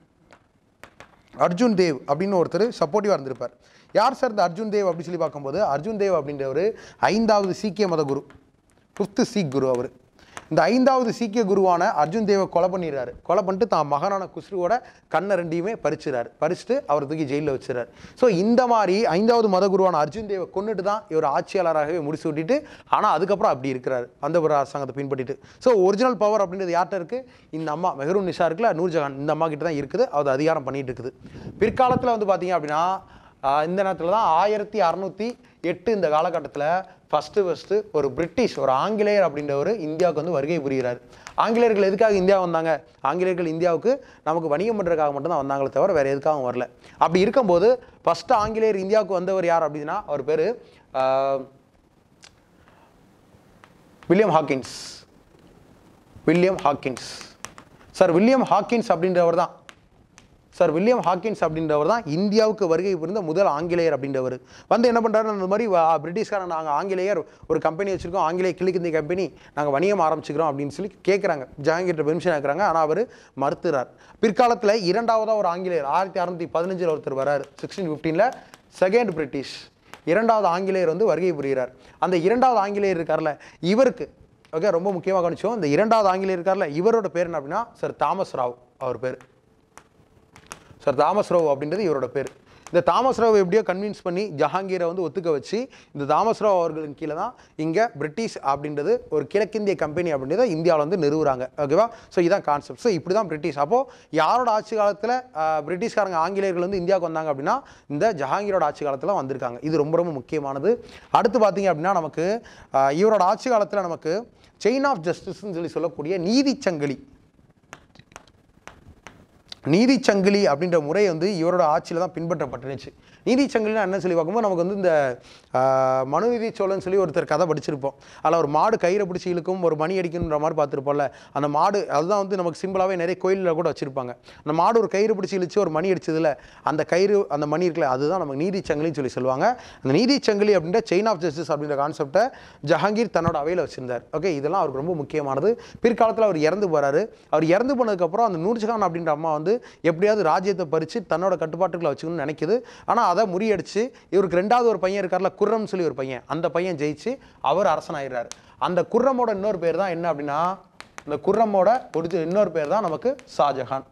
அர்ஜுன் தேவ் அப்படின்னு ஒருத்தர் சப்போர்ட்டிவாக இருந்திருப்பார் யார் சார் இந்த அர்ஜுன் தேவ் அப்படின்னு சொல்லி பார்க்கும்போது அர்ஜுன் தேவ் அப்படின்றவர் ஐந்தாவது சீக்கிய மத குரு ஃபிஃப்த்து சீக் குரு அவர் இந்த ஐந்தாவது சீக்கிய குருவான அர்ஜுன் தேவை கொலை பண்ணிடுறாரு கொலை பண்ணிட்டு தான் மகனான குஸ்ருவோட கண்ணை ரெண்டையுமே பறிச்சுறாரு பறிச்சுட்டு அவர் தூக்கி ஜெயிலில் வச்சுறாரு ஸோ இந்த மாதிரி ஐந்தாவது மத குருவான அர்ஜுன் தேவை கொண்டுட்டு தான் இவர் ஆட்சியாளராகவே முடிச்சு விட்டுட்டு ஆனால் அதுக்கப்புறம் அப்படி இருக்கிறாரு அந்த ஒரு அரசாங்கத்தை பின்பற்றிட்டு ஸோ ஒரிஜினல் பவர் அப்படின்றது யார்கிட்ட இருக்குது இந்த அம்மா மெஹரூன் நிஷா இருக்குல்ல நூர்ஜஹான் இந்த அம்மா கிட்ட தான் இருக்குது அது அதிகாரம் பண்ணிட்டு இருக்குது பிற்காலத்தில் வந்து பார்த்தீங்க அப்படின்னா ஆஹ் இந்த நேரத்தில் தான் ஆயிரத்தி அறநூற்றி எட்டு இந்த காலகட்டத்தில் ஃபஸ்ட்டு ஃபஸ்ட்டு ஒரு பிரிட்டிஷ் ஒரு ஆங்கிலேயர் அப்படின்றவர் இந்தியாவுக்கு வந்து வருகை புரிகிறார் ஆங்கிலேயர்கள் எதுக்காக இந்தியா வந்தாங்க ஆங்கிலேயர்கள் இந்தியாவுக்கு நமக்கு வணிகம் பண்ணுறதுக்காக மட்டும்தான் வந்தாங்களே தவிர வேறு எதுக்காகவும் வரல அப்படி இருக்கும்போது ஃபஸ்ட்டு ஆங்கிலேயர் இந்தியாவுக்கு வந்தவர் யார் அப்படின்னா அவர் பேர் William Hawkins William Hawkins Sir William Hawkins அப்படின்றவர் தான் சார் வில்லியம் ஹாக்கின்ஸ் அப்படின்றவர் தான் இந்தியாவுக்கு வருகை புரிந்த முதல் ஆங்கிலேயர் அப்படின்றவர் வந்து என்ன பண்ணுறாரு அந்த மாதிரி வா- பிரிட்டிஷ்காரன் நாங்கள் ஆங்கிலேயர் ஒரு கம்பெனி வச்சுருக்கோம் ஆங்கிலேய கிழக்கிந்திய கம்பெனி நாங்கள் வணிகம் ஆரம்பிச்சுக்கிறோம் அப்படின்னு சொல்லி கேட்குறாங்க ஜஹாங்கீர்ட்ட பெர்மிஷன் கேட்குறாங்க ஆனால் அவர் மறுத்துறார் பிற்காலத்தில் இரண்டாவதாக ஒரு ஆங்கிலேயர் ஆயிரத்தி அறநூற்றி பதினஞ்சில் ஒருத்தர் வராரு சிக்ஸ்டீன் ஃபிஃப்டீனில் செகண்ட் பிரிட்டிஷ் இரண்டாவது ஆங்கிலேயர் வந்து வருகை புரிகிறார் அந்த இரண்டாவது ஆங்கிலேயர் இருக்கார்ல இவருக்கு ஓகே ரொம்ப முக்கியமாக கவனிச்சோம் இந்த இரண்டாவது ஆங்கிலேயர் இருக்கார்ல இவரோட பேர் என்ன அப்படின்னா சார் தாமஸ் ராவ் அவர் பேர் சார் தாமஸ் ராவ் அப்படின்றது இவரோட பேர் இந்த தாமஸ் ராவ் எப்படியோ கன்வின்ஸ் பண்ணி ஜஹாங்கீரை வந்து ஒத்துக்க வச்சு இந்த தாமஸ் ராவ் அவர்களின் கீழே தான் இங்கே பிரிட்டிஷ் அப்படின்றது ஒரு கிழக்கிந்திய கம்பெனி அப்படின்றத இந்தியாவில் வந்து நிறுவுறாங்க ஓகேவா ஸோ இதான் கான்செப்ட் ஸோ இப்படி தான் பிரிட்டிஷ் அப்போது யாரோட ஆட்சி காலத்தில் பிரிட்டிஷ்காரங்க ஆங்கிலேயர்கள் வந்து இந்தியாவுக்கு வந்தாங்க அப்படின்னா இந்த ஜஹாங்கீரோட ஆட்சி காலத்தில் வந்திருக்காங்க இது ரொம்ப ரொம்ப முக்கியமானது அடுத்து பார்த்தீங்க அப்படின்னா நமக்கு ஆஹ், இவரோட ஆட்சி காலத்தில் நமக்கு செயின் ஆஃப் ஜஸ்டிஸ்ன்னு சொல்லி சொல்லக்கூடிய நீதிச் சங்கிலி நீதிச் சங்கிலி அப்படின்ற முறை வந்து இவரோட ஆட்சியில் தான் பின்பற்றப்பட்டுருந்துச்சு நீதிச் சங்கிலினா என்ன சொல்லி பார்க்கும்போது நமக்கு வந்து இந்த ஆஹ், மனுநீதி சோழன் சொல்லி ஒருத்தர் கதை படிச்சிருப்போம் அதில் ஒரு மாடு கயிறை பிடிச்சி இழுக்கும் ஒரு மணி அடிக்கணுன்ற மாதிரி பார்த்துருப்போம்ல அந்த மாடு அதுதான் வந்து நமக்கு சிம்பிளாகவே நிறைய கோயிலில் கூட வச்சுருப்பாங்க அந்த மாடு ஒரு கயிறு பிடிச்சி இழுச்சு ஒரு மணி அடிச்சதுல அந்த கயிறு அந்த மணி இருக்குல்ல அதுதான் நமக்கு நீதிச் சங்கிலின்னு சொல்லி சொல்லுவாங்க அந்த நீதிச் சங்கிலி அப்படின்ற செயின் ஆஃப் ஜஸ்டிஸ் அப்படின்ற கான்செப்டை ஜஹாங்கீர் தன்னோட அவையில் வச்சிருந்தார் ஓகே இதெல்லாம் அவருக்கு ரொம்ப முக்கியமானது பிற்காலத்தில் அவர் இறந்து போறாரு அவர் இறந்து போனதுக்கப்புறம் அந்த நூர்ஜஹான் அப்படின்ற அம்மா வந்து எப்படியாவது ராஜ்யத்தை பறித்து தன்னோட கட்டுப்பாட்டுக்குள்ள வச்சுக்கணும்னு நினைக்குது ஆனால் அதை முறியடிச்சு இவருக்கு ரெண்டாவது ஒரு பையன் இருக்கார்ல குர்ரம் சொல்லி ஒரு பையன் அந்த பையன் ஜெயிச்சு அவர் அரசனாயிடுறாரு அந்த குர்ரமோட இன்னொரு பேர் தான் என்ன அப்படின்னா இந்த குர்ரமோட ஒரு இன்னொரு பேர் தான் நமக்கு ஷாஜஹான்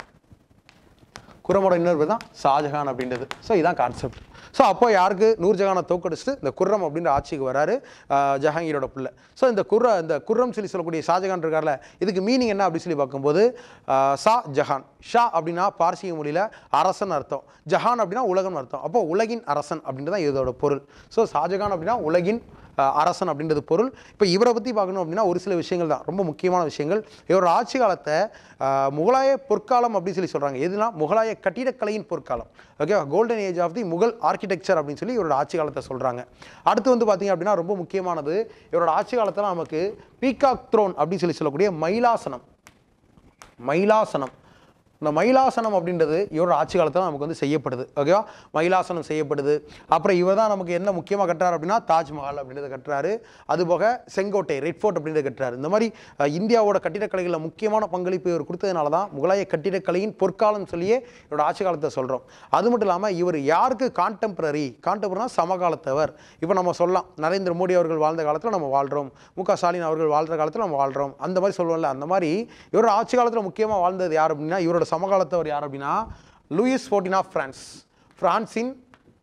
குர்ரமோட இன்னொரு பேர் தான் ஷாஜஹான் அப்படின்றது ஸோ இதான் கான்செப்ட் ஸோ அப்போ யாருக்கு நூர்ஜஹானை தோக்கடிச்சுட்டு இந்த குர்ரம் அப்படின்ற ஆட்சிக்கு வராரு ஆஹ் ஜஹாங்கீரோட பிள்ளை ஸோ இந்த குர்ர இந்த குர்ரம் சொல்லி சொல்லக்கூடிய ஷாஜஹான் இருக்கார்ல இதுக்கு மீனிங் என்ன அப்படின்னு சொல்லி பார்க்கும்போது ஆஹ் ஷா ஜஹான் ஷா அப்படின்னா பார்சிய மொழியில் அரசன் அர்த்தம் ஜஹான் அப்படின்னா உலகம் அர்த்தம் அப்போ உலகின் அரசன் அப்படின்றது தான் இதோட பொருள் ஸோ ஷாஜஹான் அப்படின்னா உலகின் அஹ் அரசன் அப்படின்றது பொருள் இப்போ இவரை பற்றி பார்க்கணும் அப்படின்னா ஒரு சில விஷயங்கள் தான் ரொம்ப முக்கியமான விஷயங்கள் இவரோட ஆட்சி காலத்தை அஹ், முகலாய பொற்காலம் அப்படின்னு சொல்லி சொல்கிறாங்க எதுனா முகலாய கட்டிடக்கலையின் பொற்காலம் okay golden age of the Mughal architecture அப்படின்னு சொல்லி இவரோட ஆட்சி காலத்தை சொல்கிறாங்க அடுத்து வந்து பார்த்தீங்க அப்படின்னா ரொம்ப முக்கியமானது இவரோட ஆட்சி காலத்தில் நமக்கு பீகாக் த்ரோன் அப்படின்னு சொல்லி சொல்லக்கூடிய மயிலாசனம் மயிலாசனம் இந்த மயிலாசனம் அப்படின்றது இவரோட ஆட்சி காலத்தில் நமக்கு வந்து செய்யப்படுது ஓகேவா மயிலாசனம் செய்யப்படுது அப்புறம் இவர் தான் நமக்கு என்ன முக்கியமாக கட்டுறாரு அப்படின்னா தாஜ்மஹால் அப்படின்றத கட்டுறாரு அதுபோக செங்கோட்டை ரெட் ஃபோர்ட் அப்படின்றத கட்டுறாரு இந்த மாதிரி அஹ், இந்தியாவோட கட்டிடக்கலைகளில் முக்கியமான பங்களிப்பு இவர் கொடுத்ததுனால தான் முகலாய கட்டிடக்கலையின் பொற்காலம் சொல்லியே இவரோட ஆட்சி காலத்தை சொல்கிறோம் அது மட்டும் இல்லாமல் இவர் யாருக்கு கான்டெம்பரரி கான்டெம்பரரினா சமகாலத்தவர் இப்போ நம்ம சொல்லலாம் நரேந்திர மோடி அவர்கள் வாழ்ந்த காலத்தில் நம்ம வாழ்கிறோம் மு க ஸ்டாலின் அவர்கள் வாழ்கிற காலத்தில் நம்ம வாழ்கிறோம் அந்த மாதிரி சொல்லுவோம்ல அந்த மாதிரி இவரோட ஆட்சி காலத்தில் முக்கியமாக வாழ்ந்தது யார் அப்படின்னா இவரோட சமகாலத்தவர் யார் அப்படின்னா லூயிஸ் ஃபோர்டின் ஆஃப் பிரான்ஸ் பிரான்சின்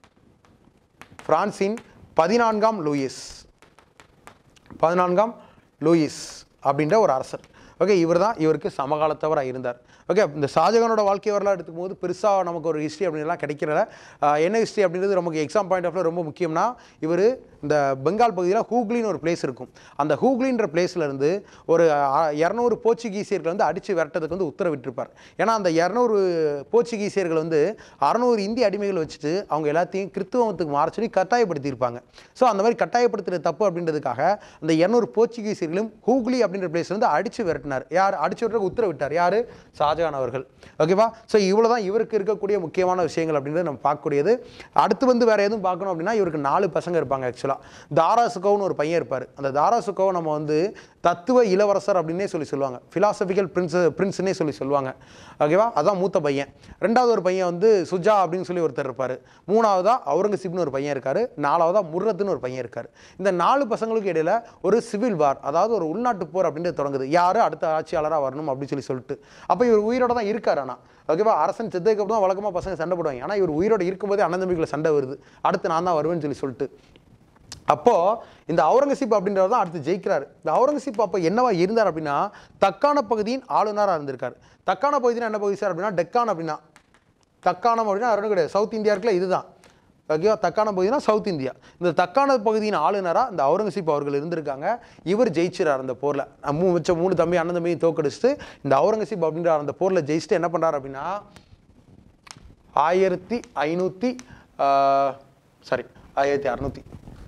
பிரான்சின் பதினான்காம் லூயிஸ் பதினான்காம் லூயிஸ் அப்படின்ற ஒரு அரசர் ஓகே இவர் தான் இவருக்கு சமகாலத்தவராக இருந்தார் ஓகே இந்த ஷாஜகானோட வாழ்க்கை வரலாறு எடுத்துக்கும் போது பெருசாக நமக்கு ஒரு ஹிஸ்ட்ரி அப்படின்லாம் கிடைக்கிறல ஆஹ் என்ன ஹிஸ்ட்ரி அப்படின்றது நமக்கு எக்ஸாம் பாயிண்ட் ஆஃப் ரொம்ப முக்கியம்னா இவர் இந்த பெங்கால் பகுதியில் ஹூக்லின்னு ஒரு பிளேஸ் இருக்கும் அந்த ஹூக்லின்ற பிளேஸ்ல இருந்து ஒரு ஆ- இரநூறு போர்ச்சுகீசியர்கள் வந்து அடித்து விரட்டதுக்கு வந்து உத்தரவிட்டிருப்பார் ஏன்னா அந்த இரநூறு போர்ச்சுகீசியர்கள் வந்து அறநூறு இந்திய அடிமைகளை வச்சுட்டு அவங்க எல்லாத்தையும் கிறித்துவத்துக்கு மாற சொல்லி கட்டாயப்படுத்தியிருப்பாங்க ஸோ அந்த மாதிரி கட்டாயப்படுத்துகிற தப்பு அப்படின்றதுக்காக அந்த இரநூறு போர்ச்சுகீசியர்களும் ஹூக்லி அப்படின்ற பிளேஸ்ல இருந்து அடித்து விரட்டினார் யார் அடிச்சு விரட்டுறதுக்கு உத்தரவிட்டார் யார் ஷாஜகான் அவர்கள் ஓகேவா ஸோ இவ்வளோ தான் இவருக்கு இருக்கக்கூடிய முக்கியமான விஷயங்கள் அப்படின்றது நம்ம பார்க்கக்கூடியது அடுத்து வந்து வேற எதுவும் பார்க்கணும் அப்படின்னா இவருக்கு நாலு பசங்க இருப்பாங்க ஆக்சுவலாக தாரா சுகோன்னு ஒரு பையன் இருப்பார் அந்த தாரா சுகோவை நம்ம வந்து தத்துவ இளவரசர் அப்படின்னே சொல்லி சொல்லுவாங்க ஃபிலாசபிக்கல் பிரின்ஸ் பிரின்ஸ்னே சொல்லி சொல்லுவாங்க ஓகேவா அதான் மூத்த பையன் ரெண்டாவது ஒரு பையன் வந்து சுஜா அப்படின்னு சொல்லி ஒருத்தர் இருப்பார் மூணாவதா அவுரங்கசீப்னு ஒரு பையன் இருக்காரு நாலாவதா முர்ரத்துன்னு ஒரு பையன் இருக்காரு இந்த நாலு பசங்களுக்கு இடையில ஒரு சிவில் வார் அதாவது ஒரு உள்நாட்டு போர் அப்படின்றது தொடங்குது யாரு அடுத்த ஆட்சியாளராக வரணும் அப்படின்னு சொல்லி சொல்லிட்டு அப்போ இவர் உயிரோட தான் இருக்காரு ஆனால் ஓகேவா அரசன் செத்ததுக்கு அப்புறம் தான் வழக்கமாக பசங்க சண்டை போடுவாங்க ஆனால் இவர் உயிரோட இருக்கும்போதே அண்ணன் தம்பிக்குள்ள சண்டை வருது அடுத்து நான் தான் வருவேன்னு சொல்லி சொல்லிட்டு அப்போ இந்த அவுரங்கசீப் அப்படின்றவர் தான் அடுத்து ஜெயிக்கிறார் இந்த அவுரங்கசீப் அப்போ என்னவா இருந்தார் அப்படின்னா தக்கான பகுதியின் ஆளுநராக இருந்திருக்காரு தக்கான பகுதினா என்ன பகுதி சார் அப்படின்னா டெக்கான் அப்படின்னா தக்கானம் அப்படின்னா அருண் கிடையாது சவுத் இந்தியா இருக்குல்ல இதுதான் ஓகேவா தக்கான பகுதினா சவுத் இந்தியா இந்த தக்கான பகுதியின் ஆளுநராக இந்த அவுரங்கசீப் அவர்கள் இருந்திருக்காங்க இவர் ஜெயிச்சிறார் அந்த போரில் மூ மிச்ச மூணு தம்பி அண்ணன் தம்பியும் தோக்கடிச்சுட்டு இந்த அவுரங்கசீப் அப்படின்ற அந்த போரில் ஜெயிச்சுட்டு என்ன பண்ணுறாரு அப்படின்னா ஆயிரத்தி ஐநூற்றி சாரி ஆயிரத்தி அறநூற்றி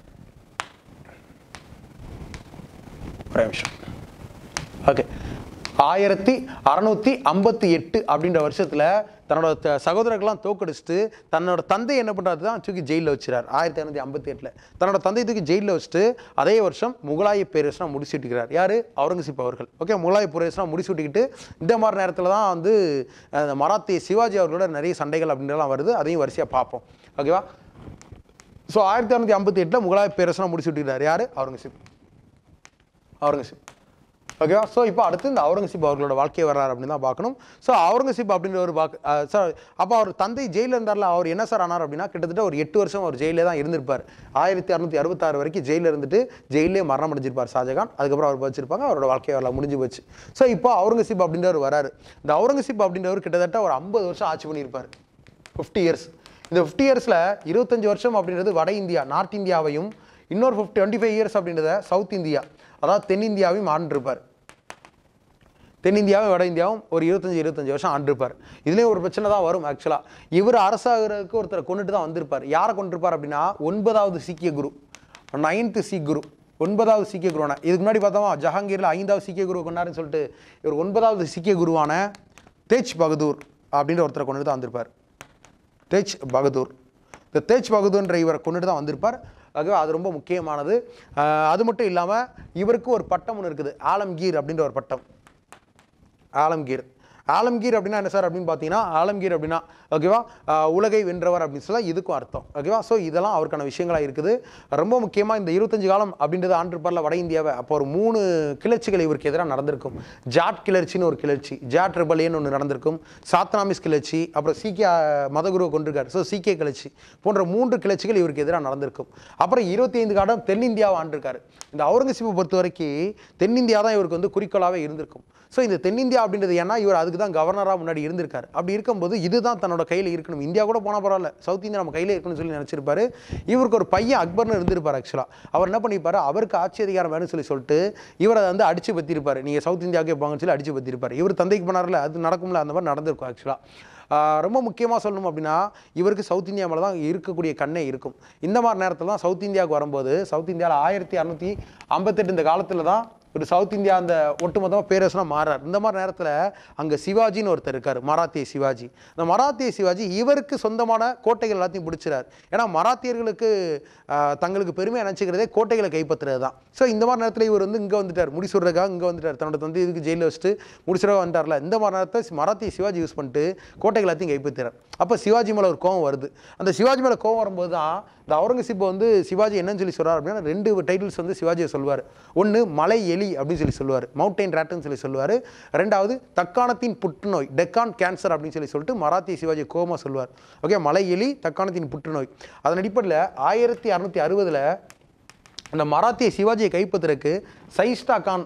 ஒரே நிமிஷம் ஓகே ஆயிரத்தி அறநூற்றி ஐம்பத்தி எட்டு அப்படின்ற வருஷத்தில் தன்னோட த- சகோதரர்கள்லாம் தோக்கடிச்சிட்டு தன்னோட தந்தை என்ன பண்ணுறது தான் தூக்கி ஜெயிலில் வச்சிறார் ஆயிரத்தி இரநூத்தி ஐம்பத்தி எட்டில் தன்னோட தந்தை தூக்கி ஜெயிலில் வச்சுட்டு அதே வருஷம் முகலாய பேரரசனா முடிசூட்டிக்கிறார் யார் அவுரங்கசீப் அவர்கள் ஓகே முகலாய பேரரசனா முடிசூட்டிக்கிட்டு இந்த மாதிரி நேரத்தில் தான் வந்து அஹ், இந்த மராத்திய சிவாஜி அவர்களோட நிறைய சண்டைகள் அப்படின்றலாம் வருது அதையும் வரிசையாக பார்ப்போம் ஓகேவா ஸோ ஆயிரத்தி இரநூத்தி ஐம்பத்தி எட்டில் முகலாய பேரரசனா முடிசூட்டிக்கிறார் யார் அவுரங்கசீப் அவுரங்கசீப் ஓகேவா ஸோ இப்போ அடுத்து இந்த அவுரங்கசீப் அவர்களோட வாழ்க்கை வரலாறு அப்படின்னு தான் பார்க்கணும் ஸோ அவுரங்கசீப் அப்படின்ற ஒரு பார்க்க சார் அப்போ அவர் தந்தை ஜெயிலில் இருந்தார்ல அவர் என்ன சார் ஆனார் அப்படின்னா கிட்டத்தட்ட ஒரு எட்டு வருஷம் அவர் ஜெயிலே தான் இருந்திருப்பார் ஆயிரத்தி அறுநூத்தி அறுபத்தாறு வரைக்கும் ஜெயிலில் இருந்துட்டு ஜெயிலே மரணம் அடைஞ்சிருப்பார் ஷாஜகான் அதுக்கப்புறம் அவர் வச்சிருப்பாங்க அவரோட வாழ்க்கை வரலாறு முடிஞ்சு போச்சு ஸோ இப்போ அவுரங்கசீப் அப்படின்றவர் வராரு இந்த அவுரங்கசீப் அப்படின்றவர் கிட்டத்தட்ட ஒரு ஐம்பது வருஷம் ஆட்சி பண்ணியிருப்பார் ஃபிஃப்டி இயர்ஸ் இந்த ஃபிஃப்டி இயர்ஸில் இருபத்தஞ்சு வருஷம் அப்படின்றது வட இந்தியா நார்த் இந்தியாவையும் இன்னொரு ஃபிஃப்டி டுவெண்ட்டி ஃபைவ் இயர்ஸ் அப்படின்றத சவுத் இந்தியா அதாவது தென்னிந்தியாவையும் ஆண்டிருப்பார் தென்னிந்தியாவும் வட இந்தியாவும் ஒரு இருபத்தஞ்சி இருபத்தஞ்சு வருஷம் ஆண்டிருப்பார் இதுலேயும் ஒரு பிரச்சனை தான் வரும் ஆக்சுவலாக இவர் அரசாகிறதுக்கு ஒருத்தரை கொண்டுட்டு தான் வந்திருப்பார் யாரை கொண்டிருப்பார் அப்படின்னா ஒன்பதாவது சீக்கிய குரு நைன்த்து சீக் குரு ஒன்பதாவது சீக்கிய குருவான இதுக்கு முன்னாடி பார்த்தோமா ஜஹாங்கீரில் ஐந்தாவது சீக்கிய குரு கொண்டாருன்னு சொல்லிட்டு இவர் ஒன்பதாவது சீக்கிய குருவான தேஜ் பகதூர் அப்படின்ற ஒருத்தரை கொண்டு தான் வந்திருப்பார் தேஜ் பகதூர் இந்த தேஜ் பகதூர்ன்ற இவரை கொண்டுட்டு தான் வந்திருப்பார் ஆகவே அது ரொம்ப முக்கியமானது ஆஹ் அது மட்டும் இல்லாமல் இவருக்கு ஒரு பட்டம் ஒன்று இருக்குது ஆலம்கீர் அப்படின்ற ஒரு பட்டம் ஆலம்கீர் ஆலம்கீர் அப்படின்னா என்ன சார் அப்படின்னு பார்த்தீங்கன்னா ஆலம்கீர் அப்படின்னா ஓகேவா ஆஹ் உலகை வென்றவர் அப்படின்னு சொல்ல இதுக்கும் அர்த்தம் ஓகேவா ஸோ இதெல்லாம் அவருக்கான விஷயங்களாக இருக்குது ரொம்ப முக்கியமாக இந்த இருபத்தஞ்சு காலம் அப்படின்றது ஆண்டிருப்பார்ல வட இந்தியாவை அப்போ ஒரு மூணு கிளர்ச்சிகள் இவருக்கு எதிராக நடந்திருக்கும் ஜாட் கிளர்ச்சின்னு ஒரு கிளர்ச்சி ஜாட் ரிபலியன் ஒன்று நடந்திருக்கும் சாத்னாமிஸ் கிளர்ச்சி அப்புறம் சீக்கிய மதகுருவை கொண்டிருக்காரு ஸோ சீக்கிய கிளர்ச்சி போன்ற மூன்று கிளர்ச்சிகள் இவருக்கு எதிராக நடந்திருக்கும் அப்புறம் இருபத்தி ஐந்து காலம் தென்னிந்தியாவை ஆண்டிருக்காரு இந்த அவுரங்கசீப்பை பொறுத்த வரைக்கும் தென்னிந்தியா தான் இவருக்கு வந்து குறிக்கோளாகவே இருந்திருக்கும் ஸோ இந்த தென்னிந்தியா அப்படின்றது ஏன்னா இவர் அதுக்கு தான் கவர்னராக முன்னாடி இருந்திருக்காரு அப்படி இருக்கும்போது இதுதான் தன்னோட கையில் இருக்கணும் இந்தியா கூட போனால் பரவாயில்ல சவுத் இந்தியா நம்ம கையில் இருக்கணும்னு சொல்லி நினச்சிருப்பாரு இவருக்கு ஒரு பையன் அக்பர்னு இருந்திருப்பார் ஆக்சுவலாக அவர் என்ன பண்ணியிருப்பாரு அவருக்கு ஆட்சி அதிகாரம் வேணும்னு சொல்லி சொல்லிட்டு இவரை வந்து அடிச்சு பற்றிருப்பாரு நீங்கள் சவுத் இந்தியாவுக்கே போங்கன்னு சொல்லி அடிச்சு பற்றிருப்பாரு இவர் தந்தைக்கு பண்ணார்ல அது நடக்கும்ல அந்த மாதிரி நடந்திருக்கும் ஆக்சுவலாக ரொம்ப முக்கியமாக சொல்லணும் அப்படின்னா இவருக்கு சவுத் இந்தியா மேலே தான் இருக்கக்கூடிய கண்ணே இருக்கும் இந்த மாதிரி நேரத்தில் தான் சவுத் இந்தியாவுக்கு வரும்போது சவுத் இந்தியாவில் ஆயிரத்தி அறநூற்றி ஐம்பத்தெட்டு இந்த காலத்தில் தான் ஒரு சவுத் இந்தியா அந்த ஒட்டுமொத்தமாக பேரரசனாக மாறார் இந்த மாதிரி நேரத்தில் அங்கே சிவாஜின்னு ஒருத்தர் இருக்கார் மராத்திய சிவாஜி இந்த மராத்திய சிவாஜி இவருக்கு சொந்தமான கோட்டைகள் எல்லாத்தையும் பிடிச்சிறார் ஏன்னா மராத்தியர்களுக்கு ஆஹ், தங்களுக்கு பெருமையை நினச்சிக்கிறதே கோட்டைகளை கைப்பற்றுறது தான் ஸோ இந்த மாதிரி நேரத்தில் இவர் வந்து இங்கே வந்துட்டார் முடிசுடுறதுக்காக இங்கே வந்துட்டார் தன்னோட தந்தை இதுக்கு ஜெயிலில் வச்சுட்டு முடிச்சுறவா வந்துட்டார்ல இந்த மாதிரி நேரத்தை மராத்திய சிவாஜி யூஸ் பண்ணிட்டு கோட்டைகள் எல்லாத்தையும் கைப்பற்றுறார் அப்போ சிவாஜி மேலே ஒரு கோவம் வருது அந்த சிவாஜி மேலே கோவம் வரும்போது தான் இந்த அவுரங்கசீப் வந்து சிவாஜி என்னன்னு சொல்லி சொல்றார் அப்படின்னா ரெண்டு டைட்டில்ஸ் வந்து சிவாஜியை சொல்வார் ஒன்று மலை எலி அப்படின்னு சொல்லி சொல்லுவார் மவுண்டைன் ரேட்டுன்னு சொல்லி சொல்லுவார் ரெண்டாவது தக்காணத்தின் புற்றுநோய் டெக்கான் கேன்சர் அப்படின்னு சொல்லி சொல்லிட்டு மராத்திய சிவாஜி கோமா சொல்லுவார் ஓகே மலை எலி தக்காணத்தின் புற்றுநோய் அதன் அடிப்படையில் ஆயிரத்தி அறநூற்றி அறுபதில் அந்த மராத்திய சிவாஜியை கைப்பற்றுறதுக்கு சைஸ்டா கான்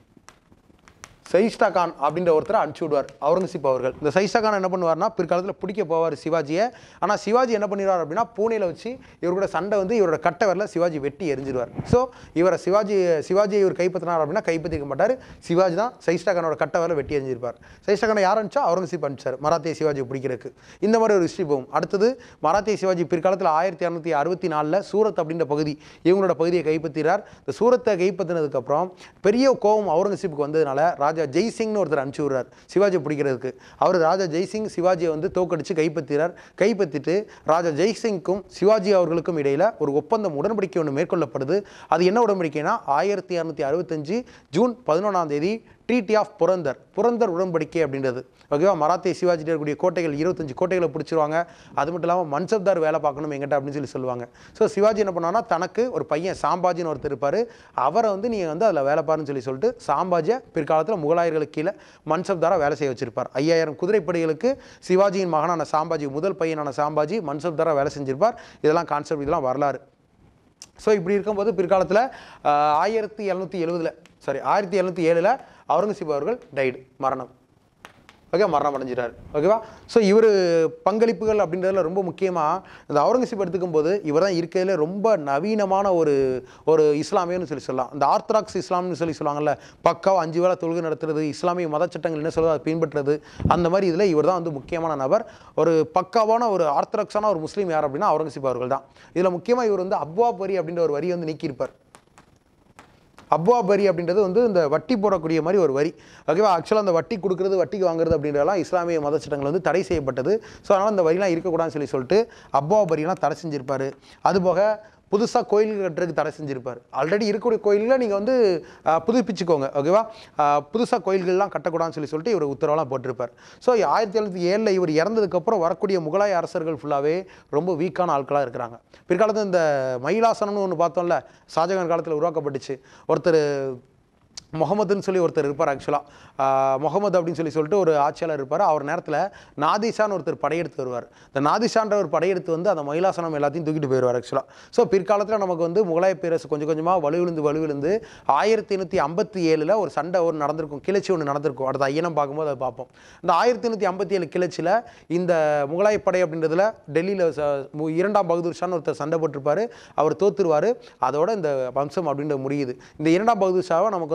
சைஸ்டா கான் அப்படின்ற ஒருத்தரை அனுப்பிச்சி விடுவார் அவுரங்கசீப் அவர்கள் இந்த சைஸ்டா கான் என்ன பண்ணுவார்னா பிற்காலத்தில் பிடிக்க போவார் சிவாஜியை ஆனால் சிவாஜி என்ன பண்ணிடுவார் அப்படின்னா பூனேல வச்சு இவர் கூட சண்டை வந்து இவரோட கட்டை வரல சிவாஜி வெட்டி எரிஞ்சிருவார் ஸோ இவரை சிவாஜி சிவாஜியை இவர் கைப்பற்றினார் அப்படின்னா கைப்பற்றிக்க மாட்டார் சிவாஜி தான் சைஸ்டா கானோட கட்டை வரல வெட்டி எரிஞ்சிருப்பார் சைஸ்டா கானை யார் அனுப்பிச்சா அவுரங்கசீப் அனுப்பிச்சார் மராத்திய சிவாஜி பிடிக்கிறதுக்கு இந்த மாதிரி ஒரு ஹிஸ்ட்ரி போகும் அடுத்தது மராத்திய சிவாஜி பிற்காலத்தில் ஆயிரத்தி இரநூத்தி அறுபத்தி நாலில் சூரத் அப்படின்ற பகுதி இவங்களோட பகுதியை கைப்பற்றிறார் இந்த சூரத்தை கைப்பற்றினதுக்கப்புறம் பெரிய கோபம் அவுரங்கசீப்புக்கு வந்ததுனால ராஜா ஜெய்சிங்னு ஒருத்தர் அனுப்பிச்சி விடுறார் சிவாஜி பிடிக்கிறதுக்கு அவர் ராஜா ஜெய்சிங் சிவாஜியை வந்து தோக்கடிச்சு கைப்பற்றிறார் கைப்பற்றிட்டு ராஜா ஜெய்சிங்க்கும் சிவாஜி அவர்களுக்கும் இடையில ஒரு ஒப்பந்தம் உடன்படிக்கை ஒன்று மேற்கொள்ளப்படுது அது என்ன உடன்படிக்கைனா ஆயிரத்தி இரநூத்தி அறுபத்தஞ்சு ஜூன் பதினொன்றாம் தேதி ட்ரீட்டி ஆஃப் புரந்தர் புரந்தர் உடன்படிக்கை அப்படின்றது ஓகேவா மராத்திய சிவாஜி இருக்கக்கூடிய கோட்டைகள் இருபத்தஞ்சு கோட்டைகளை பிடிச்சிருவாங்க அது மட்டும் இல்லாமல் மன்சப்தார் வேலை பார்க்கணும் எங்கிட்ட அப்படின்னு சொல்லி சொல்லுவாங்க ஸோ சிவாஜி என்ன பண்ணான்னா தனக்கு ஒரு பையன் சாம்பாஜின்னு ஒருத்தர் இருப்பார் அவரை வந்து நீங்கள் வந்து அதில் வேலை பாருன்னு சொல்லி சொல்லிட்டு சாம்பாஜியை பிற்காலத்தில் முகலாயர்களுக்கு கீழே மன்சப்தாராக வேலை செய்ய வச்சிருப்பார் ஐயாயிரம் குதிரைப்படைகளுக்கு சிவாஜியின் மகனான சாம்பாஜி முதல் பையனான சாம்பாஜி மன்சப்தாராக வேலை செஞ்சிருப்பார் இதெல்லாம் கான்செப்ட் இதெல்லாம் வரலாறு ஸோ இப்படி இருக்கும்போது பிற்காலத்தில் ஆயிரத்தி எழுநூற்றி எழுபதில் சாரி ஆயிரத்தி எழுநூற்றி ஏழில் அவுரங்கசீப் அவர்கள் டைடு மரணம் ஓகே மரணம் அடைஞ்சிட்டார் ஓகேவா ஸோ இவர் பங்களிப்புகள் அப்படின்றதுல ரொம்ப முக்கியமாக இந்த அவுரங்கசீப் எடுத்துக்கும் போது இவர் தான் இருக்கிறதுல ரொம்ப நவீனமான ஒரு ஒரு இஸ்லாமியன்னு சொல்லி சொல்லலாம் இந்த ஆர்த்தடாக்ஸ் இஸ்லாம்னு சொல்லி சொல்லுவாங்கல்ல பக்காவா அஞ்சு வேளை தொழுகை நடத்துறது இஸ்லாமிய மத சட்டங்கள் என்ன சொல்லுதோ அதை பின்பற்றுறது அந்த மாதிரி இதில் இவர் தான் வந்து முக்கியமான நபர் ஒரு பக்காவான ஒரு ஆர்த்தடாக்ஸான ஒரு முஸ்லீம் யார் அப்படின்னா அவுரங்கசீப் அவர்கள் தான் இதில் முக்கியமாக இவர் வந்து அப்வா பரி அப்படின்ற ஒரு வரியை வந்து நீக்கியிருப்பார் அப்வா வரி அப்படின்றது வந்து இந்த வட்டி போடக்கூடிய மாதிரி ஒரு வரி ஓகேவா ஆக்சுவலாக அந்த வட்டி கொடுக்குறது வட்டிக்கு வாங்குறது அப்படின்றதெல்லாம் இஸ்லாமிய மத சட்டங்கள் வந்து தடை செய்யப்பட்டது ஸோ அதனால் அந்த வரிலாம் இருக்கக்கூடாதுன்னு சொல்லி சொல்லிட்டு அப்வா வரியெல்லாம் தடை செஞ்சிருப்பாரு அதுபோக புதுசாக கோயில்கள் கட்டுறதுக்கு தடை செஞ்சிருப்பார் ஆல்ரெடி இருக்கக்கூடிய கோயில்களை நீங்கள் வந்து ஆஹ், புதுப்பிச்சுக்கோங்க ஓகேவா புதுசாக கோயில்கள்லாம் கட்டக்கூடாதுன்னு சொல்லி சொல்லிட்டு இவர் உத்தரவெல்லாம் போட்டிருப்பார் ஸோ ஆயிரத்தி எழுநூற்றி ஏழில் இவர் இறந்ததுக்கப்புறம் வரக்கூடிய முகலாய அரசர்கள் ஃபுல்லாகவே ரொம்ப வீக்கான ஆட்களாக இருக்கிறாங்க பிற்காலத்தில் இந்த மயிலாசனம்னு ஒன்று பார்த்தோம்ல ஷாஜகான் காலத்தில் உருவாக்கப்பட்டுச்சு ஒருத்தர் முகமதுன்னு சொல்லி ஒருத்தர் இருப்பார் ஆக்சுவலாக முகமது அப்படின்னு சொல்லி சொல்லிட்டு ஒரு ஆட்சியாளர் இருப்பார் அவர் நேரத்தில் நாதிஷான்னு ஒருத்தர் படையெடுத்து வருவார் இந்த நாதிஷான்ற ஒரு படையெடுத்து வந்து அந்த மயிலாசனம் எல்லாத்தையும் தூக்கிட்டு போயிடுவார் ஆக்சுவலாக ஸோ பிற்காலத்தில் நமக்கு வந்து முகலாய பேரரசு கொஞ்சம் கொஞ்சமாக வலுவிழுந்து வலுவிழுந்து ஆயிரத்தி எண்ணூற்றி ஐம்பத்தி ஏழில் ஒரு சண்டை ஒரு நடந்திருக்கும் கிளர்ச்சி ஒன்று நடந்திருக்கும் அடுத்த ஐயனம் பார்க்கும்போது அதை பார்ப்போம் இந்த ஆயிரத்தி எண்ணூற்றி ஐம்பத்தி ஏழு கிளர்ச்சியில் இந்த முகலாய படை அப்படின்றதுல டெல்லியில் இரண்டாம் பகதூர் ஷான்னு ஒருத்தர் சண்டை போட்டிருப்பாரு அவர் தோத்துருவார் அதோட இந்த வம்சம் அப்படின்ற முடியுது இந்த இரண்டாம் பகதூர் ஷாவை நமக்கு வந்து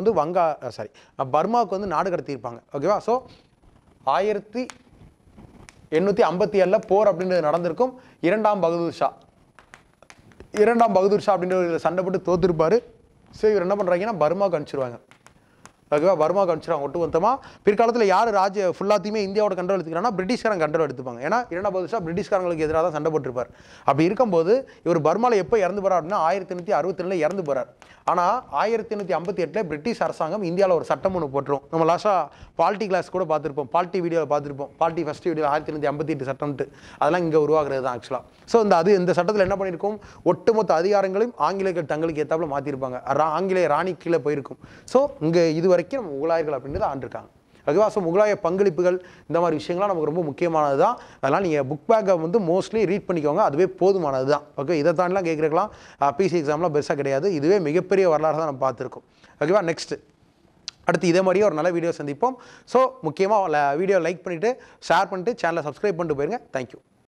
வந்து வங்கா சாரி பர்மாவுக்கு வந்து நாடு கடத்தியிருப்பாங்க ஓகேவா ஸோ ஆயிரத்தி எண்ணூற்றி ஐம்பத்தி ஏழில் போர் அப்படின்றது நடந்திருக்கும் இரண்டாம் பகதூர் ஷா இரண்டாம் பகதூர் ஷா அப்படின்ற சண்டை போட்டு தோத்துருப்பாரு ஸோ இவர் என்ன பண்ணுறாங்கன்னா பர்மாவுக்கு அனுப்பிச்சிருவாங்க ஓகேவா பர்மாவுக்கு அனுப்பிச்சிருவாங்க ஒட்டுமொத்தமாக பிற்காலத்தில் யார் ராஜ்ய ஃபுல்லாத்தையுமே இந்தியாவோட கண்ட்ரோல் எடுத்துக்கிறாங்கன்னா பிரிட்டிஷ்காரன் கண்ட்ரோல் எடுத்துப்பாங்க ஏன்னா இரண்டாம் பகதூர் ஷா பிரிட்டிஷ்காரங்களுக்கு எதிராக தான் சண்டை போட்டிருப்பார் அப்படி இருக்கும்போது இவர் பர்மாவில் எப்போ இறந்து போறார் அப்படின்னா ஆயிரத்தி எண்ணூற்றி அறுபத்தி ரெண்டில் இறந்து போறார் ஆனால் ஆயிரத்தி எண்ணூற்றி ஐம்பத்தி எட்டில் பிரிட்டிஷ் அரசாங்கம் இந்தியாவில் ஒரு சட்டம் ஒன்று போட்டுரும் நம்ம லாஸ்ட்டாக பால்ட்டி கிளாஸ் கூட பார்த்துருப்போம் பால்ட்டி வீடியோவில் பார்த்துருப்போம் பால்ட்டி ஃபஸ்ட் வீடியோ ஆயிரத்தி எண்ணூற்றி ஐம்பத்தி எட்டு சட்டம்ட்டு அதெல்லாம் இங்கே உருவாகிறது தான் ஆக்சுவலாக ஸோ இந்த அது இந்த சட்டத்தில் என்ன பண்ணியிருக்கும் ஒட்டுமொத்த அதிகாரங்களையும் ஆங்கிலேயர்கள் தங்களுக்கு ஏத்தாப்புல மாற்றிருப்பாங்க ஆங்கிலேய ராணி கீழே போயிருக்கும் ஸோ இங்கே இது வரைக்கும் நம்ம முகலாயர்கள் அப்படின்றது ஆண்டிருக்காங்க ஓகேவா ஸோ முகலாய பங்களிப்புகள் இந்த மாதிரி விஷயங்கள்லாம் நமக்கு ரொம்ப முக்கியமானது தான் அதனால் நீங்கள் புக் பேக்கை வந்து மோஸ்ட்லி ரீட் பண்ணிக்கோங்க அதுவே போதுமானது தான் ஓகே இதை தாண்டிலாம் கேட்குறக்கலாம் பிசி எக்ஸாம்லாம் பெருசாக கிடையாது இதுவே மிகப்பெரிய வரலாறு தான் நம்ம பார்த்துருக்கோம் ஓகேவா நெக்ஸ்ட் அடுத்து இதே மாதிரியே ஒரு நல்ல வீடியோ சந்திப்போம் ஸோ முக்கியமாக வீடியோ லைக் பண்ணிவிட்டு ஷேர் பண்ணிட்டு சேனலை சப்ஸ்கிரைப் பண்ணிட்டு போயிருங்க தேங்க்யூ